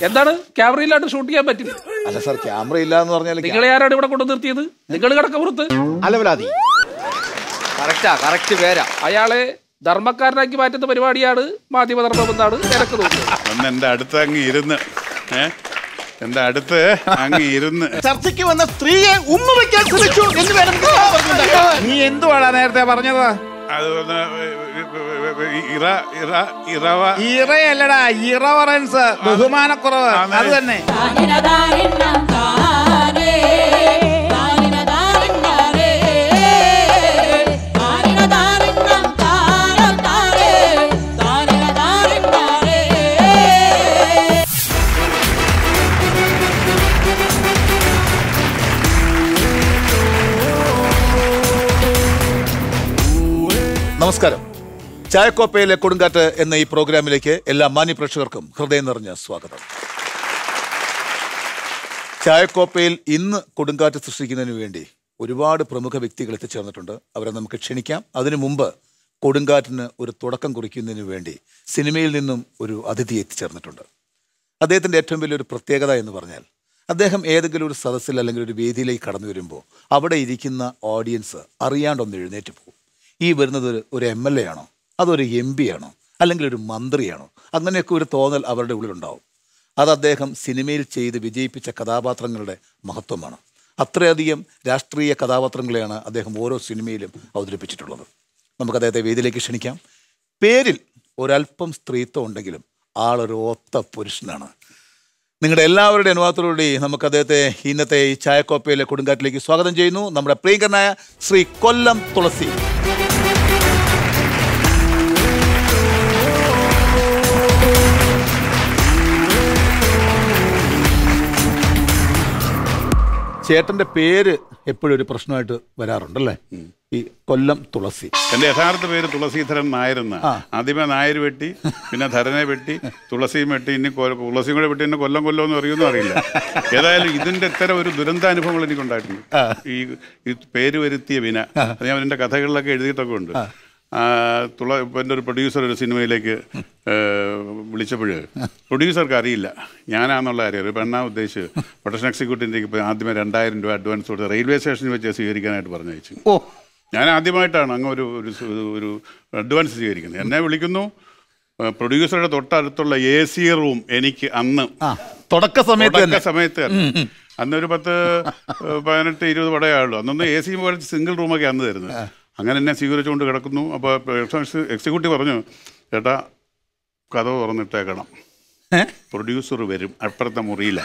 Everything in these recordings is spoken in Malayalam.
എന്താണ് ക്യാമറയിലായിട്ട് ഷൂട്ട് ചെയ്യാൻ പറ്റില്ല അല്ല സാർ ക്യാമറ ഇല്ല എന്ന് പറഞ്ഞാൽ നിങ്ങളെ ആരാണ് ഇവിടെ കൊണ്ടു നിർത്തിയത് നിങ്ങൾ കിടക്കപ്പുറത്ത് അലവലാതി കറക്റ്റാ കറക്റ്റ് പേരാ അയാളെ ധർമ്മക്കാരനാക്കി മാറ്റുന്ന പരിപാടിയാണ് മാധ്യമധർമ്മം എന്നാണ് എനിക്ക് തോന്നുന്നത് ഒന്ന് എന്റെ അടുത്ത് അങ്ങ് ഇരുന്ന് ഏ എന്റെ അടുത്ത് അങ്ങ് ഇരുന്ന് ചർച്ചയ്ക്ക് വന്ന സ്ത്രീയെ ഉമ്മ വയ്ക്കാൻ ശ്രമിച്ചു എന്ന് വേണമെങ്കിൽ ഞാൻ പറഞ്ഞിട്ടുണ്ട്. നീ എന്തുവാടാ നേരത്തെ പറഞ്ഞത് അത് ഒന്ന് ഇറ ഇറ ഇറവ ഇറയല്ലടാ ഇറവറൻസ് ബഹുമാനക്കുറവ് അതെ. അത് തന്നെ താനിനതാനിന്നം താനേ താനിനതാനിന്നാരേ താനിനതാനിന്നം താനം താനേ താനിനതാനിന്നാരേ നമസ്കാരം ചായക്കോപ്പയിലെ കൊടുങ്കാറ്റ് എന്ന ഈ പ്രോഗ്രാമിലേക്ക് എല്ലാ മാന്യ പ്രേക്ഷകർക്കും ഹൃദയം നിറഞ്ഞ സ്വാഗതം ചായക്കോപ്പയിൽ ഇന്ന് കൊടുങ്കാറ്റ് സൃഷ്ടിക്കുന്നതിന് വേണ്ടി ഒരുപാട് പ്രമുഖ വ്യക്തികൾ എത്തിച്ചേർന്നിട്ടുണ്ട് അവരെ നമുക്ക് ക്ഷണിക്കാം അതിനു മുമ്പ് കൊടുങ്കാറ്റിന് ഒരു തുടക്കം കുറിക്കുന്നതിന് വേണ്ടി സിനിമയിൽ നിന്നും ഒരു അതിഥി എത്തിച്ചേർന്നിട്ടുണ്ട് അദ്ദേഹത്തിൻ്റെ ഏറ്റവും വലിയൊരു പ്രത്യേകത എന്ന് പറഞ്ഞാൽ അദ്ദേഹം ഏതെങ്കിലും ഒരു സദസ്സിൽ അല്ലെങ്കിൽ ഒരു വേദിയിലേക്ക് കടന്നു വരുമ്പോൾ അവിടെ ഇരിക്കുന്ന ഓഡിയൻസ് അറിയാണ്ടൊന്ന് എഴുന്നേറ്റ് പോകും ഈ വരുന്നത് ഒരു ഒരു എം എൽ എ ആണോ അതൊരു എം പി ആണോ അല്ലെങ്കിൽ ഒരു മന്ത്രിയാണോ അങ്ങനെയൊക്കെ ഒരു തോന്നൽ അവരുടെ ഉള്ളിലുണ്ടാവും അത് അദ്ദേഹം സിനിമയിൽ ചെയ്ത് വിജയിപ്പിച്ച കഥാപാത്രങ്ങളുടെ മഹത്വമാണ് അത്രയധികം രാഷ്ട്രീയ കഥാപാത്രങ്ങളെയാണ് അദ്ദേഹം ഓരോ സിനിമയിലും അവതരിപ്പിച്ചിട്ടുള്ളത് നമുക്ക് അദ്ദേഹത്തെ വേദിയിലേക്ക് ക്ഷണിക്കാം പേരിൽ ഒരല്പം സ്ത്രീത്വം ഉണ്ടെങ്കിലും ആളൊരു ഒത്ത പുരുഷനാണ് നിങ്ങളുടെ എല്ലാവരുടെ അനുഭവത്തോടുകൂടി നമുക്ക് അദ്ദേഹത്തെ ഇന്നത്തെ ഈ ചായക്കോപ്പയിലെ കൊടുങ്കാറ്റിലേക്ക് സ്വാഗതം ചെയ്യുന്നു നമ്മുടെ പ്രിയങ്കരനായ ശ്രീ കൊല്ലം തുളസി ചേട്ടന്റെ പേര് എപ്പോഴും ഒരു പ്രശ്നമായിട്ട് വരാറുണ്ടല്ലേ ഈ കൊല്ലം തുളസി എന്റെ യഥാർത്ഥ പേര് തുളസീധരൻ നായർ എന്നാ ആദ്യമേ നായർ വെട്ടി പിന്നെ ധരനെ വെട്ടി തുളസിയും വെട്ടി ഇനി കൊ- തുളസിയും കൂടെ വെട്ടി എന്നെ കൊല്ലം കൊല്ലം എന്ന് അറിയുമെന്നും അറിയില്ല ഏതായാലും ഇതിന്റെ ഇത്തരം ഒരു ദുരന്താനുഭവങ്ങൾ എനിക്കുണ്ടായിട്ടുണ്ട് ഈ ഈ പേര് വരുത്തിയ വിന അത് ഞാൻ എന്റെ കഥകളിലൊക്കെ എഴുതിയിട്ടൊക്കെ ഉണ്ട് ആ, തുള ഇപ്പൊ എൻ്റെ ഒരു പ്രൊഡ്യൂസർ ഒരു സിനിമയിലേക്ക് വിളിച്ചപ്പോൾ പ്രൊഡ്യൂസർക്ക് അറിയില്ല ഞാനാന്നുള്ള കാര്യം ഒരു പെണ്ണാ ഉദ്ദേശിച്ച് പ്രൊഡക്ഷൻ എക്സിക്യൂട്ടീവിൻ്റെ ഇപ്പോൾ ആദ്യമേ രണ്ടായിരം രൂപ അഡ്വാൻസ് കൊടുത്ത് റെയിൽവേ സ്റ്റേഷനിൽ വെച്ച് സ്വീകരിക്കാനായിട്ട് പറഞ്ഞയച്ചു ഓ ഞാൻ ആദ്യമായിട്ടാണ് അങ്ങ് ഒരു ഒരു സു- ഒരു അഡ്വാൻസ് സ്വീകരിക്കുന്നത് എന്നെ വിളിക്കുന്നു ഏഹ് പ്രൊഡ്യൂസറുടെ തൊട്ടടുത്തുള്ള എ സി റൂം എനിക്ക് അന്ന് ആ തുടക്ക സമയത്ത് തുടക്ക തന്നെ സമയത്ത് തന്നെ. അന്ന് ഒരു പത്ത് ഏഹ് പതിനെട്ട് ഇരുപത് പടയേ ഉള്ളൂ അന്നൊന്ന് എ സി പോലെ സിംഗിൾ റൂമൊക്കെ അന്ന് തരുന്നത് അങ്ങനെ എന്നെ സ്വീകരിച്ചുകൊണ്ട് കിടക്കുന്നു അപ്പോൾ എക്സിക്യൂട്ടീവ് പറഞ്ഞു ചേട്ടാ കഥ തുറന്നിട്ടേക്കണം ഏ? പ്രൊഡ്യൂസർ വരും അപ്പുറത്തെ മുറിയില്ല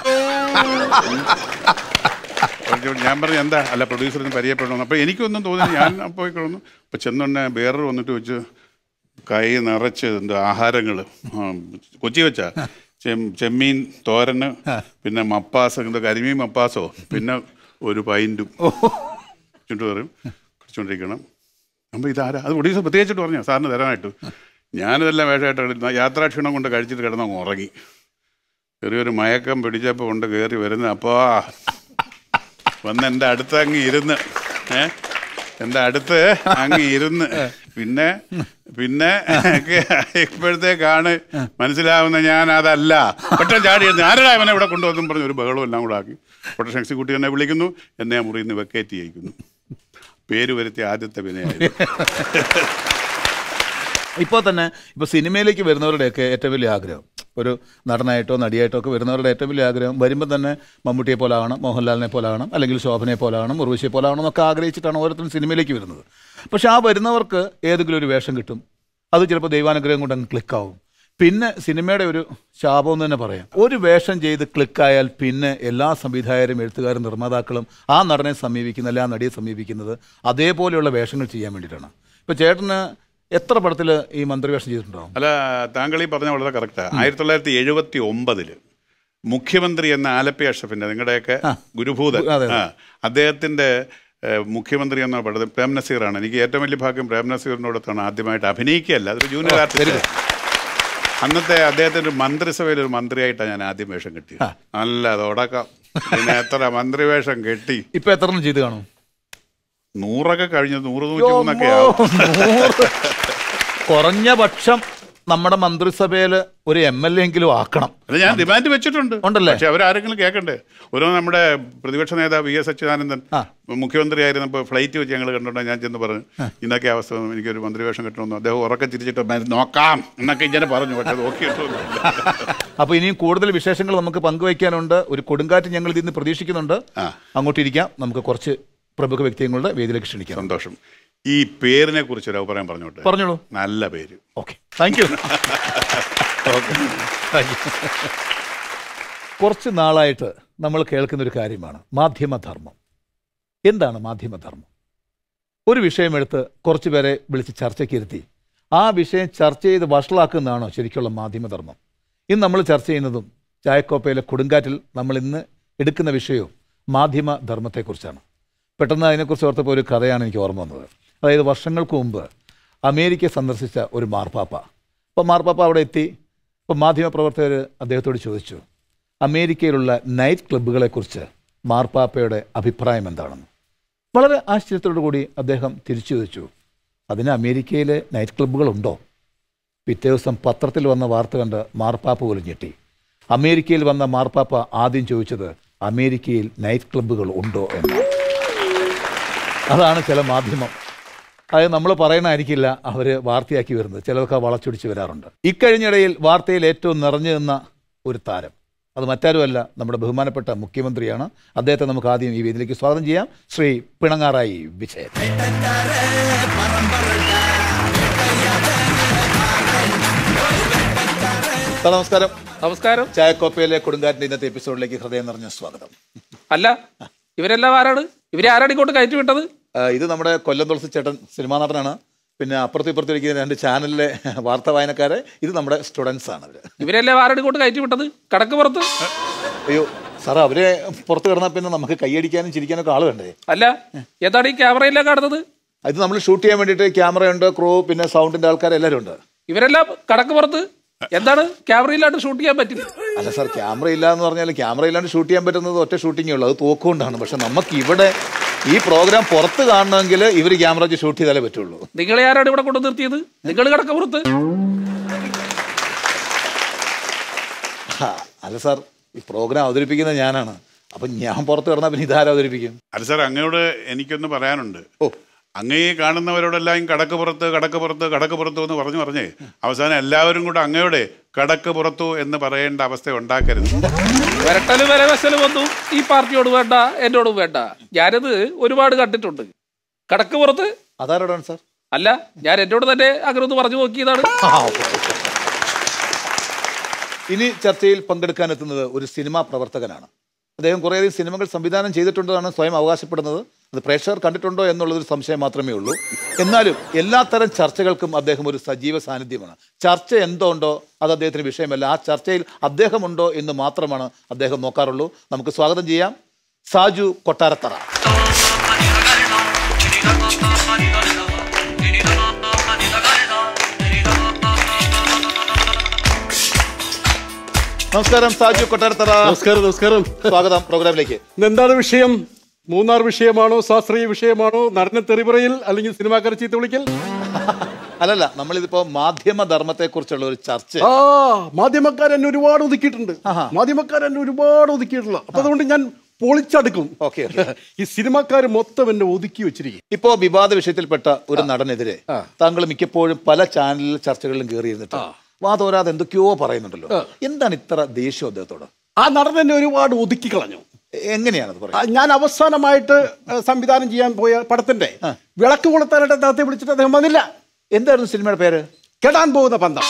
അപ്പോൾ ഞാൻ പറഞ്ഞു എന്താ അല്ല പ്രൊഡ്യൂസറിന് പരിചയപ്പെടണം അപ്പോൾ എനിക്കൊന്നും തോന്നി ഞാൻ പോയി കിടന്നു അപ്പോൾ ചെന്നുടനെ വേറൊരു വന്നിട്ട് വെച്ച് കൈ നിറച്ച് എന്താ ആഹാരങ്ങൾ കൊച്ചി വെച്ചാ ചെം ചെമ്മീൻ തോരന് പിന്നെ മപ്പാസ് എന്താ കരിമീൻ മപ്പാസോ പിന്നെ ഒരു പൈൻറ്റും ചുണ്ടു പറയും കുടിച്ചോണ്ടിരിക്കണം അപ്പോൾ ഇതാരാ അത് പ്രൊഡ്യൂസർ പ്രത്യേകിച്ചിട്ട് പറഞ്ഞു സാറിന് തരാനായിട്ട് ഞാനിതെല്ലാം വേഷമായിട്ട് എടുത്ത് യാത്രാക്ഷീണം കൊണ്ട് കഴിച്ചിട്ട് കിടന്നങ്ങ് ഉറങ്ങി ചെറിയൊരു മയക്കം പിടിച്ചപ്പോൾ കൊണ്ട് കയറി വരുന്ന അപ്പോ വന്ന് എൻ്റെ അടുത്ത് അങ്ങ് ഇരുന്ന് ഏ എൻ്റെ അടുത്ത് അങ്ങ് ഇരുന്ന് പിന്നെ പിന്നെ ഇപ്പോഴത്തേക്കാണ് മനസ്സിലാവുന്ന ഞാൻ അതല്ല പെട്ടെന്ന് ചാടി ഇരുന്ന് ആരുടെ അവനെ ഇവിടെ കൊണ്ടുവന്നും പറഞ്ഞ് ഒരു ബഹളം എല്ലാം കൂടെ ആക്കി പ്രൊട്ടക്ഷൻ എക്സിക്യൂട്ടീവ് എന്നെ വിളിക്കുന്നു എന്നെ ആ മുറിയിൽ നിന്ന് വെക്കേറ്റ് ചെയ്യിക്കുന്നു പേര് വരുത്തിയ ആദ്യത്തെ വിനയായിരുന്നു ഇപ്പോൾ തന്നെ ഇപ്പോൾ സിനിമയിലേക്ക് വരുന്നവരുടെയൊക്കെ ഏറ്റവും വലിയ ആഗ്രഹം ഒരു നടനായിട്ടോ നടിയായിട്ടോ ഒക്കെ വരുന്നവരുടെ ഏറ്റവും വലിയ ആഗ്രഹം വരുമ്പോൾ തന്നെ മമ്മൂട്ടിയെ പോലെ ആവണം മോഹൻലാലിനെ പോലെ ആവണം അല്ലെങ്കിൽ ശോഭനയെ പോലെ ആവണം ഉർവശിയെ പോലെ ആവണം എന്നൊക്കെ ആഗ്രഹിച്ചിട്ടാണ് ഓരോരുത്തരും സിനിമയിലേക്ക് വരുന്നത് പക്ഷെ ആ വരുന്നവർക്ക് ഏതെങ്കിലും ഒരു വേഷം കിട്ടും അത് ചിലപ്പോൾ ദൈവാനുഗ്രഹം കൊണ്ട് അങ്ങ് ക്ലിക്കാവും പിന്നെ സിനിമയുടെ ഒരു ശാപം എന്ന് തന്നെ പറയാം ഒരു വേഷം ചെയ്ത് ക്ലിക്കായാൽ പിന്നെ എല്ലാ സംവിധായകരും എഴുത്തുകാരും നിർമ്മാതാക്കളും ആ നടനെ സമീപിക്കുന്ന അല്ലെ ആ നടിയെ സമീപിക്കുന്നത് അതേപോലെയുള്ള വേഷങ്ങൾ ചെയ്യാൻ വേണ്ടിയിട്ടാണ് ഇപ്പോൾ ചേട്ടന് എത്ര പടത്തിൽ ഈ മന്ത്രിവേഷം ചെയ്തിട്ടുണ്ടാവും അല്ല താങ്കൾ ഈ പറഞ്ഞ വളരെ കറക്റ്റാണ് ആയിരത്തി തൊള്ളായിരത്തി എഴുപത്തി ഒമ്പതില് മുഖ്യമന്ത്രി എന്ന ആലപ്പി അഷഫിന്റെ നിങ്ങളുടെയൊക്കെ ഗുരുഭൂതൻ അതെ, അതെ. ആ അദ്ദേഹത്തിന്റെ ഏഹ്, മുഖ്യമന്ത്രി എന്ന പടത്തിൽ പ്രേം നസീറാണ് എനിക്ക് ഏറ്റവും വലിയ ഭാഗ്യം പ്രേം നസീറിനോടത്താണ് ആദ്യമായിട്ട് അഭിനയിക്കുകയല്ല അതൊരു ജൂനിയർ ആർട്ടിസ്റ്റ് അന്നത്തെ അദ്ദേഹത്തിന്റെ ഒരു മന്ത്രിസഭയിൽ ഒരു മന്ത്രിയായിട്ടാണ് ഞാൻ ആദ്യം വേഷം കിട്ടിയത് നല്ല തുടക്കം പിന്നെ എത്ര മന്ത്രി വേഷം കെട്ടി ഇപ്പം എത്ര എണ്ണം ചെയ്ത് കാണും നൂറൊക്കെ കഴിഞ്ഞ് നൂറ് നൂറ്റി മൂന്നൊക്കെ ആവും നൂറ്. കുറഞ്ഞ പക്ഷം നമ്മുടെ മന്ത്രിസഭയിൽ ഒരു എം എൽ എ എങ്കിലും ആക്കണം അത് ഞാൻ ഡിമാൻഡ് വെച്ചിട്ടുണ്ട് ഉണ്ടല്ലേ? പക്ഷെ അവരാരെങ്കിലും കേൾക്കണ്ടേ ഒരു നമ്മുടെ പ്രതിപക്ഷ നേതാവ് വി എസ് അച്യുതാനന്ദൻ ആ. മുഖ്യമന്ത്രി ആയിരുന്നപ്പോൾ ഫ്ലൈറ്റ് വെച്ച് ഞങ്ങൾ കണ്ടോണ്ട് ഞാൻ ചെന്ന് പറഞ്ഞു ഇന്നൊക്കെ അവസ്ഥ വന്നു, എനിക്കൊരു മന്ത്രിവേഷം കിട്ടണമെന്ന് അദ്ദേഹം ഉറക്കെ ചിരിച്ചിട്ട് "മ- നോക്കാം എന്നൊക്കെ ഇങ്ങനെ പറഞ്ഞു പക്ഷെ നോക്കിയിട്ടൊന്നുമില്ല അപ്പൊ ഇനിയും കൂടുതൽ വിശേഷങ്ങൾ നമുക്ക് പങ്കുവയ്ക്കാനുണ്ട് ഒരു കൊടുങ്കാറ്റ് ഞങ്ങൾ ഇതിൽ നിന്ന് പ്രതീക്ഷിക്കുന്നുണ്ട് ആ. അങ്ങോട്ട് ഇരിക്കാം നമുക്ക് കുറച്ച് പ്രമുഖ വ്യക്തികളുടെ വേദിയിലേക്ക് ക്ഷണിക്കാം സന്തോഷം ഈ പേരിനെ കുറിച്ച് ഒരു അഭിപ്രായം പറഞ്ഞോട്ടെ പറഞ്ഞോളൂ നല്ല പേര് ഓക്കെ താങ്ക് യു കുറച്ച് നാളായിട്ട് നമ്മൾ കേൾക്കുന്ന ഒരു കാര്യമാണ് മാധ്യമധർമ്മം എന്താണ് മാധ്യമധർമ്മം ഒരു വിഷയമെടുത്ത് കുറച്ച് പേരെ വിളിച്ച് ചർച്ചയ്ക്ക് ഇരുത്തി ആ വിഷയം ചർച്ച ചെയ്ത് വഷളാക്കുന്നതാണോ ശരിക്കുള്ള മാധ്യമധർമ്മം ഇന്ന് നമ്മൾ ചർച്ച ചെയ്യുന്നതും ചായക്കോപ്പയിലെ കൊടുങ്കാറ്റിൽ നമ്മൾ ഇന്ന് എടുക്കുന്ന വിഷയവും മാധ്യമധർമ്മത്തെക്കുറിച്ചാണ് പെട്ടെന്ന് അതിനെക്കുറിച്ച് ഓർത്തപ്പോൾ ഒരു കഥയാണ് എനിക്ക് ഓർമ്മ വന്നത് അതായത് വർഷങ്ങൾക്ക് മുമ്പ് അമേരിക്ക സന്ദർശിച്ച ഒരു മാർപ്പാപ്പ അപ്പോൾ മാർപ്പാപ്പ അവിടെ എത്തി അപ്പോൾ മാധ്യമപ്രവർത്തകർ അദ്ദേഹത്തോട് ചോദിച്ചു അമേരിക്കയിലുള്ള നൈറ്റ് ക്ലബ്ബുകളെക്കുറിച്ച് മാർപ്പാപ്പയുടെ അഭിപ്രായം എന്താണെന്ന് വളരെ ആശ്ചര്യത്തോടു കൂടി അദ്ദേഹം തിരിച്ചു ചോദിച്ചു അതിന് അമേരിക്കയിലെ നൈറ്റ് ക്ലബ്ബുകളുണ്ടോ പിറ്റേ ദിവസം പത്രത്തിൽ വന്ന വാർത്ത കണ്ട് മാർപ്പാപ്പ പോലും ഞെട്ടി അമേരിക്കയിൽ വന്ന മാർപ്പാപ്പ ആദ്യം ചോദിച്ചത് അമേരിക്കയിൽ നൈറ്റ് ക്ലബ്ബുകൾ ഉണ്ടോ എന്നാണ് അതാണ് ചില മാധ്യമം അതായത് നമ്മൾ പറയണമായിരിക്കില്ല അവർ വാർത്തയാക്കി വരുന്നത് ചിലർക്ക് വളച്ചൊടിച്ച് വരാറുണ്ട് ഇക്കഴിഞ്ഞിടയിൽ വാർത്തയിൽ ഏറ്റവും നിറഞ്ഞു നിന്ന ഒരു താരം അത് മറ്റാരുമല്ല നമ്മുടെ ബഹുമാനപ്പെട്ട മുഖ്യമന്ത്രിയാണ് അദ്ദേഹത്തെ നമുക്ക് ആദ്യം ഈ വേദിയിലേക്ക് സ്വാഗതം ചെയ്യാം ശ്രീ പിണങ്ങാറായി വിജയൻ സാർ നമസ്കാരം നമസ്കാരം ചായക്കോപ്പയിലെ കൊടുങ്കാറ്റിന്റെ ഇന്നത്തെ എപ്പിസോഡിലേക്ക് ഹൃദയം നിറഞ്ഞ സ്വാഗതം അല്ല ഇവരെല്ലാം ആരാണ് ഇവരെ ആരാണ് ഇങ്ങോട്ട് കയറ്റി വിട്ടത് ആ, ഇത് നമ്മുടെ കൊല്ലം തുളസി ചേട്ടൻ സിനിമാ നടനാണ് പിന്നെ അപ്പുറത്തും ഇപ്പുറത്തും ഇരിക്കുന്ന രണ്ട് ചാനലിലെ വാർത്താ വായനക്കാരെ ഇത് നമ്മുടെ സ്റ്റുഡൻസ് ആണ് അവര് ഇവരെല്ലാം ആരാണ് ഇങ്ങോട്ട് കയറ്റി വിട്ടത് കടക്ക് പുറത്ത് അയ്യോ സാർ അവരെ പുറത്ത് കിടന്നാൽ പിന്നെ നമുക്ക് കൈയടിക്കാനും ചിരിക്കാനും ഒക്കെ ആള് വേണ്ടേ അല്ല എന്താണ് ഈ ക്യാമറയിലാണ് കാണുന്നത് ഇത് നമ്മൾ ഷൂട്ട് ചെയ്യാൻ വേണ്ടിയിട്ട് ക്യാമറയുണ്ട് ക്രൂ പിന്നെ സൗണ്ടിന്റെ ആൾക്കാർ എല്ലാവരും ഉണ്ട് ഇവരെല്ലാം കടക്ക് പുറത്ത് എന്താണ് ക്യാമറയിലാണ്ട് ഷൂട്ട് ചെയ്യാൻ പറ്റില്ല അല്ല സാർ ക്യാമറ ഇല്ല എന്ന് പറഞ്ഞാൽ ക്യാമറ ഇല്ലാണ്ട് ഷൂട്ട് ചെയ്യാൻ പറ്റുന്നത് ഒറ്റ ഷൂട്ടിങ്ങേ ഉള്ളൂ അത് തോക്കുകൊണ്ടാണ് പക്ഷെ നമുക്ക് ഇവിടെ ഈ പ്രോഗ്രാം പുറത്ത് കാണണമെങ്കിൽ ഇവർ ക്യാമറ വെച്ച് ഷൂട്ട് ചെയ്താലേ പറ്റുള്ളൂ നിങ്ങളെ ആരാണ് ഇവിടെ കൊണ്ടു നിർത്തിയത് നിങ്ങൾ കടക്ക് പുറത്ത് ആ, അല്ല സാർ ഈ പ്രോഗ്രാം അവതരിപ്പിക്കുന്നത് ഞാനാണ് അപ്പം ഞാൻ പുറത്ത് കിടന്നാൽ പിന്നെ ഇതാരും അവതരിപ്പിക്കും അത് സാർ അങ്ങയോട് എനിക്കൊന്ന് പറയാനുണ്ട് ഓ അങ്ങയെ കാണുന്നവരോടെല്ലാം കടക്ക് പുറത്ത് കടക്ക് പുറത്ത് കടക്ക് പുറത്തു എന്ന് പറഞ്ഞു പറഞ്ഞേ അവസാനം എല്ലാവരും കൂടെ അങ്ങയോടെ കടക്ക് പുറത്തു എന്ന് പറയേണ്ട അവസ്ഥ ഉണ്ടാക്കരുത് വരട്ടലും വരവശലും ഒന്നും ഈ പാർട്ടിയോട് വേണ്ട എന്നോടും വേണ്ട ഞാനിത് ഒരുപാട് കണ്ടിട്ടുണ്ട് കടക്ക് പുറത്ത് അതാരോടാണ് സാർ അല്ല ഞാൻ എന്നോട് തന്നെ അങ്ങനെ ഒന്ന് പറഞ്ഞു നോക്കിയതാണ് ഇനി ചർച്ചയിൽ പങ്കെടുക്കാനെത്തുന്നത് ഒരു സിനിമാ പ്രവർത്തകനാണ് അദ്ദേഹം കുറേയധികം സിനിമകൾ സംവിധാനം ചെയ്തിട്ടുണ്ടെന്നാണ് സ്വയം അവകാശപ്പെടുന്നത് അത് പ്രേക്ഷകർ കണ്ടിട്ടുണ്ടോ എന്നുള്ളതൊരു സംശയം മാത്രമേ ഉള്ളൂ എന്നാലും എല്ലാത്തരം ചർച്ചകൾക്കും അദ്ദേഹം ഒരു സജീവ സാന്നിധ്യമാണ് ചർച്ച എന്തോ ഉണ്ടോ അത് അദ്ദേഹത്തിന് വിഷയമല്ല ആ ചർച്ചയിൽ അദ്ദേഹമുണ്ടോ എന്ന് മാത്രമാണ് അദ്ദേഹം നോക്കാറുള്ളൂ നമുക്ക് സ്വാഗതം ചെയ്യാം സാജു കൊട്ടാരത്തറ നമസ്കാരം സാജു കൊട്ടാരത്തറ നമസ്കാരം നമസ്കാരം സ്വാഗതം പ്രോഗ്രാമിലേക്ക് എന്താണ് വിഷയം മൂന്നാർ വിഷയമാണോ ശാസ്ത്രീയ വിഷയമാണോ നടന തെറിപറയിൽ അല്ലെങ്കിൽ സിനിമാക്കാരെ ചീത്ത വിളിക്കൽ അല്ലല്ല നമ്മളിതിപ്പോ മാധ്യമ ധർമ്മത്തെ കുറിച്ചുള്ള ഒരു ചർച്ച ആ മാധ്യമക്കാർ എന്നെ ഒരുപാട് ഒതുക്കിയിട്ടുണ്ട് മാധ്യമക്കാർ എന്നെ ഒരുപാട് ഒതുക്കിയിട്ടുള്ള അപ്പൊ അതുകൊണ്ട് ഞാൻ പൊളിച്ചടുക്കും ഓക്കെ ഈ സിനിമാക്കാർ മൊത്തം എന്നെ ഒതുക്കി വെച്ചിരിക്കും ഇപ്പോ വിവാദ വിഷയത്തിൽപ്പെട്ട ഒരു നടനെതിരെ താങ്കൾ മിക്കപ്പോഴും പല ചാനലിൽ ചർച്ചകളിലും കയറിയിരുന്നിട്ട് വാതോരാതെ എന്തൊക്കെയോ പറയുന്നുണ്ടല്ലോ എന്താണ് ഇത്ര ദേഷ്യം അദ്ദേഹത്തോട് ആ നടൻ എന്നെ ഒരുപാട് ഒതുക്കി കളഞ്ഞു എങ്ങനെയാണത് ആ, പറയുന്നത് ഞാൻ അവസാനമായിട്ട് ആ, സംവിധാനം ചെയ്യാൻ പോയ പടത്തിന്റെ വിളക്ക് കൊളുത്താനായിട്ട് അദ്ദേഹത്തെ വിളിച്ചിട്ട് അദ്ദേഹം വന്നില്ല എന്തായിരുന്നു സിനിമയുടെ പേര് കെടാൻ പോകുന്ന പന്തം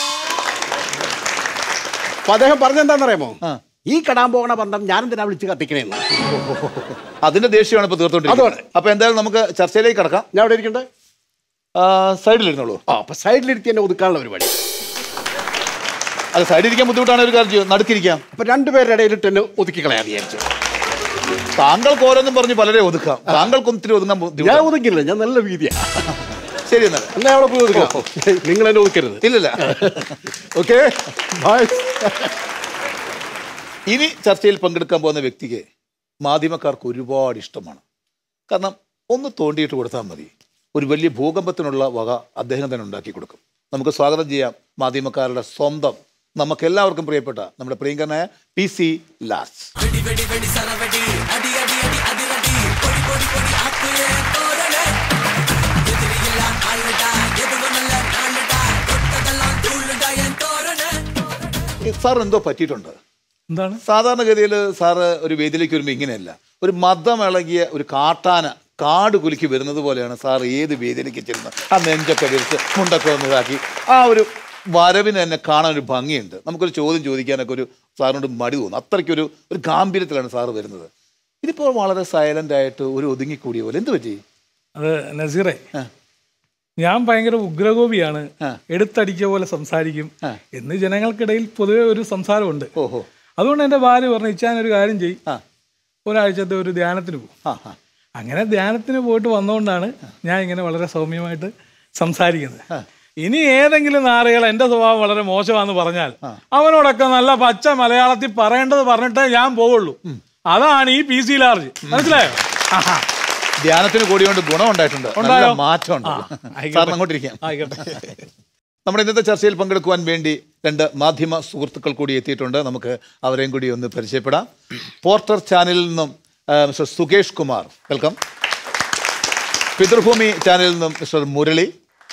അപ്പൊ അദ്ദേഹം പറഞ്ഞെന്താണെന്നറിയാമോ ഈ കെടാൻ പോകുന്ന പന്തം ഞാൻ എന്തിനാ വിളിച്ച് കത്തിക്കണേന്ന് അതിന്റെ ദേഷ്യമാണ് ഇപ്പൊ തീർത്തോണ്ടിരിക്കുന്നത് അതാണ്. അപ്പൊ എന്തായാലും നമുക്ക് ചർച്ചയിലേക്ക് കടക്കാം ഞാൻ അവിടെ ഇരിക്കണ്ടേ ആ, സൈഡിലിരുന്നോളൂ ആ അപ്പൊ സൈഡിലിരുത്തി എന്നെ ഒതുക്കാനുള്ള പരിപാടി അത് സൈഡിലിരിക്കാൻ ബുദ്ധിമുട്ടാണ് ഒരു കാര്യം ചെയ്യൂ നടുക്കിരിക്കാം അപ്പൊ രണ്ടുപേരുടെ ഇടയിലിട്ട് എന്നെ ഒതുക്കി കളയാൻ വിചാരിച്ചു താങ്കൾക്ക് ഓരോന്നും പറഞ്ഞ് പലരെ ഒതുക്കാം താങ്കൾക്കൊന്നും ഇത്തിരി ഒതുങ്ങാൻ ഞാൻ ബുദ്ധിമുട്ടാണ് ഒതുക്കില്ല ഞാൻ നല്ല വീതിയാ ശരി എന്നാൽ എന്നാ അവിടെ പോയി ഒതുക്കാം നിങ്ങൾ എന്നെ ഒതുക്കരുത് ഇല്ലില്ല ഓക്കെ ബൈ ഇനി ചർച്ചയിൽ പങ്കെടുക്കാൻ പോകുന്ന വ്യക്തിക്ക് മാധ്യമക്കാർക്ക് ഒരുപാട് ഇഷ്ടമാണ് കാരണം ഒന്ന് തോണ്ടിയിട്ട് കൊടുത്താൽ മതി ഒരു വലിയ ഭൂകമ്പത്തിനുള്ള വക അദ്ദേഹം തന്നെ ഉണ്ടാക്കി കൊടുക്കും നമുക്ക് സ്വാഗതം ചെയ്യാം മാധ്യമക്കാരുടെ സ്വന്തം നമുക്ക് എല്ലാവർക്കും പ്രിയപ്പെട്ട നമ്മുടെ പ്രിയങ്കരനായ പി സി ലാസ് സാർ എന്തോ പറ്റിയിട്ടുണ്ട് എന്താണ് സാധാരണഗതിയിൽ സാറ് ഒരു വേദിയിലേക്ക് വരുമ്പോൾ ഇങ്ങനെയല്ല ഒരു മതമിളകിയ ഒരു കാട്ടാന കാട് കുലുക്കി വരുന്നത് പോലെയാണ് സാർ ഏത് വേദിയിലേക്ക് ചെല്ലുന്നത് ആ നെഞ്ചൊക്കെ വിരിച്ച് മുണ്ടൊക്കെ ഒന്ന് ഇതാക്കി ആ ഒരു വരവിന് തന്നെ കാണാൻ ഒരു ഭംഗിയുണ്ട് നമുക്കൊരു ചോദ്യം ചോദിക്കാനൊക്കെ ഒരു സാറിനോട് മടി തോന്നും അത്രയ്ക്കൊരു ഒരു ഗാംഭീര്യത്തിലാണ് സാറ് വരുന്നത് ഇതിപ്പോൾ വളരെ സൈലന്റ് ആയിട്ട് ഒരു ഒതുങ്ങിക്കൂടിയ പോലെ എന്ത് പറ്റി അത് നസീറെ ഞാൻ ഭയങ്കര ഉഗ്രകോപിയാണ് എടുത്തടിക്കുക പോലെ സംസാരിക്കും എന്ന് ജനങ്ങൾക്കിടയിൽ പൊതുവെ ഒരു സംസാരമുണ്ട് ഓഹോ അതുകൊണ്ട് എൻ്റെ ഭാര്യ പറഞ്ഞു ഇച്ചാൻ ഒരു കാര്യം ചെയ്യും ഒരാഴ്ചത്തെ ഒരു ധ്യാനത്തിന് പോകും ആ ആ അങ്ങനെ ധ്യാനത്തിന് പോയിട്ട് വന്നുകൊണ്ടാണ് ഞാൻ ഇങ്ങനെ വളരെ സൗമ്യമായിട്ട് സംസാരിക്കുന്നത് ഇനി ഏതെങ്കിലും നാറുകൾ എൻ്റെ സ്വഭാവം വളരെ മോശമാണെന്ന് പറഞ്ഞാൽ അവനോടൊക്കെ നല്ല പച്ച മലയാളത്തിൽ പറയേണ്ടത് പറഞ്ഞിട്ടേ ഞാൻ പോവുള്ളൂ അതാണ് ഈ പി സി ലാർജ് മനസ്സിലായോ ആഹാ. ധ്യാനത്തിന് കൂടി കൊണ്ട് ഗുണം ഉണ്ടായിട്ടുണ്ട് നല്ല ഉണ്ടായോ? മാറ്റമുണ്ട് ആ, ആയിക്കോട്ടെ. സാറിന് അങ്ങോട്ടിരിക്കാം ആയിക്കോട്ടെ നമ്മുടെ ഇന്നത്തെ ചർച്ചയിൽ പങ്കെടുക്കുവാൻ വേണ്ടി രണ്ട് മാധ്യമ സുഹൃത്തുക്കൾ കൂടി എത്തിയിട്ടുണ്ട് നമുക്ക് അവരെയും കൂടി ഒന്ന് പരിചയപ്പെടാം പോർട്ടർ ചാനലിൽ നിന്നും ആ, മിസ്റ്റർ സുകേഷ് കുമാർ വെൽക്കം പിതൃഭൂമി ചാനലിൽ നിന്നും മിസ്റ്റർ മുരളി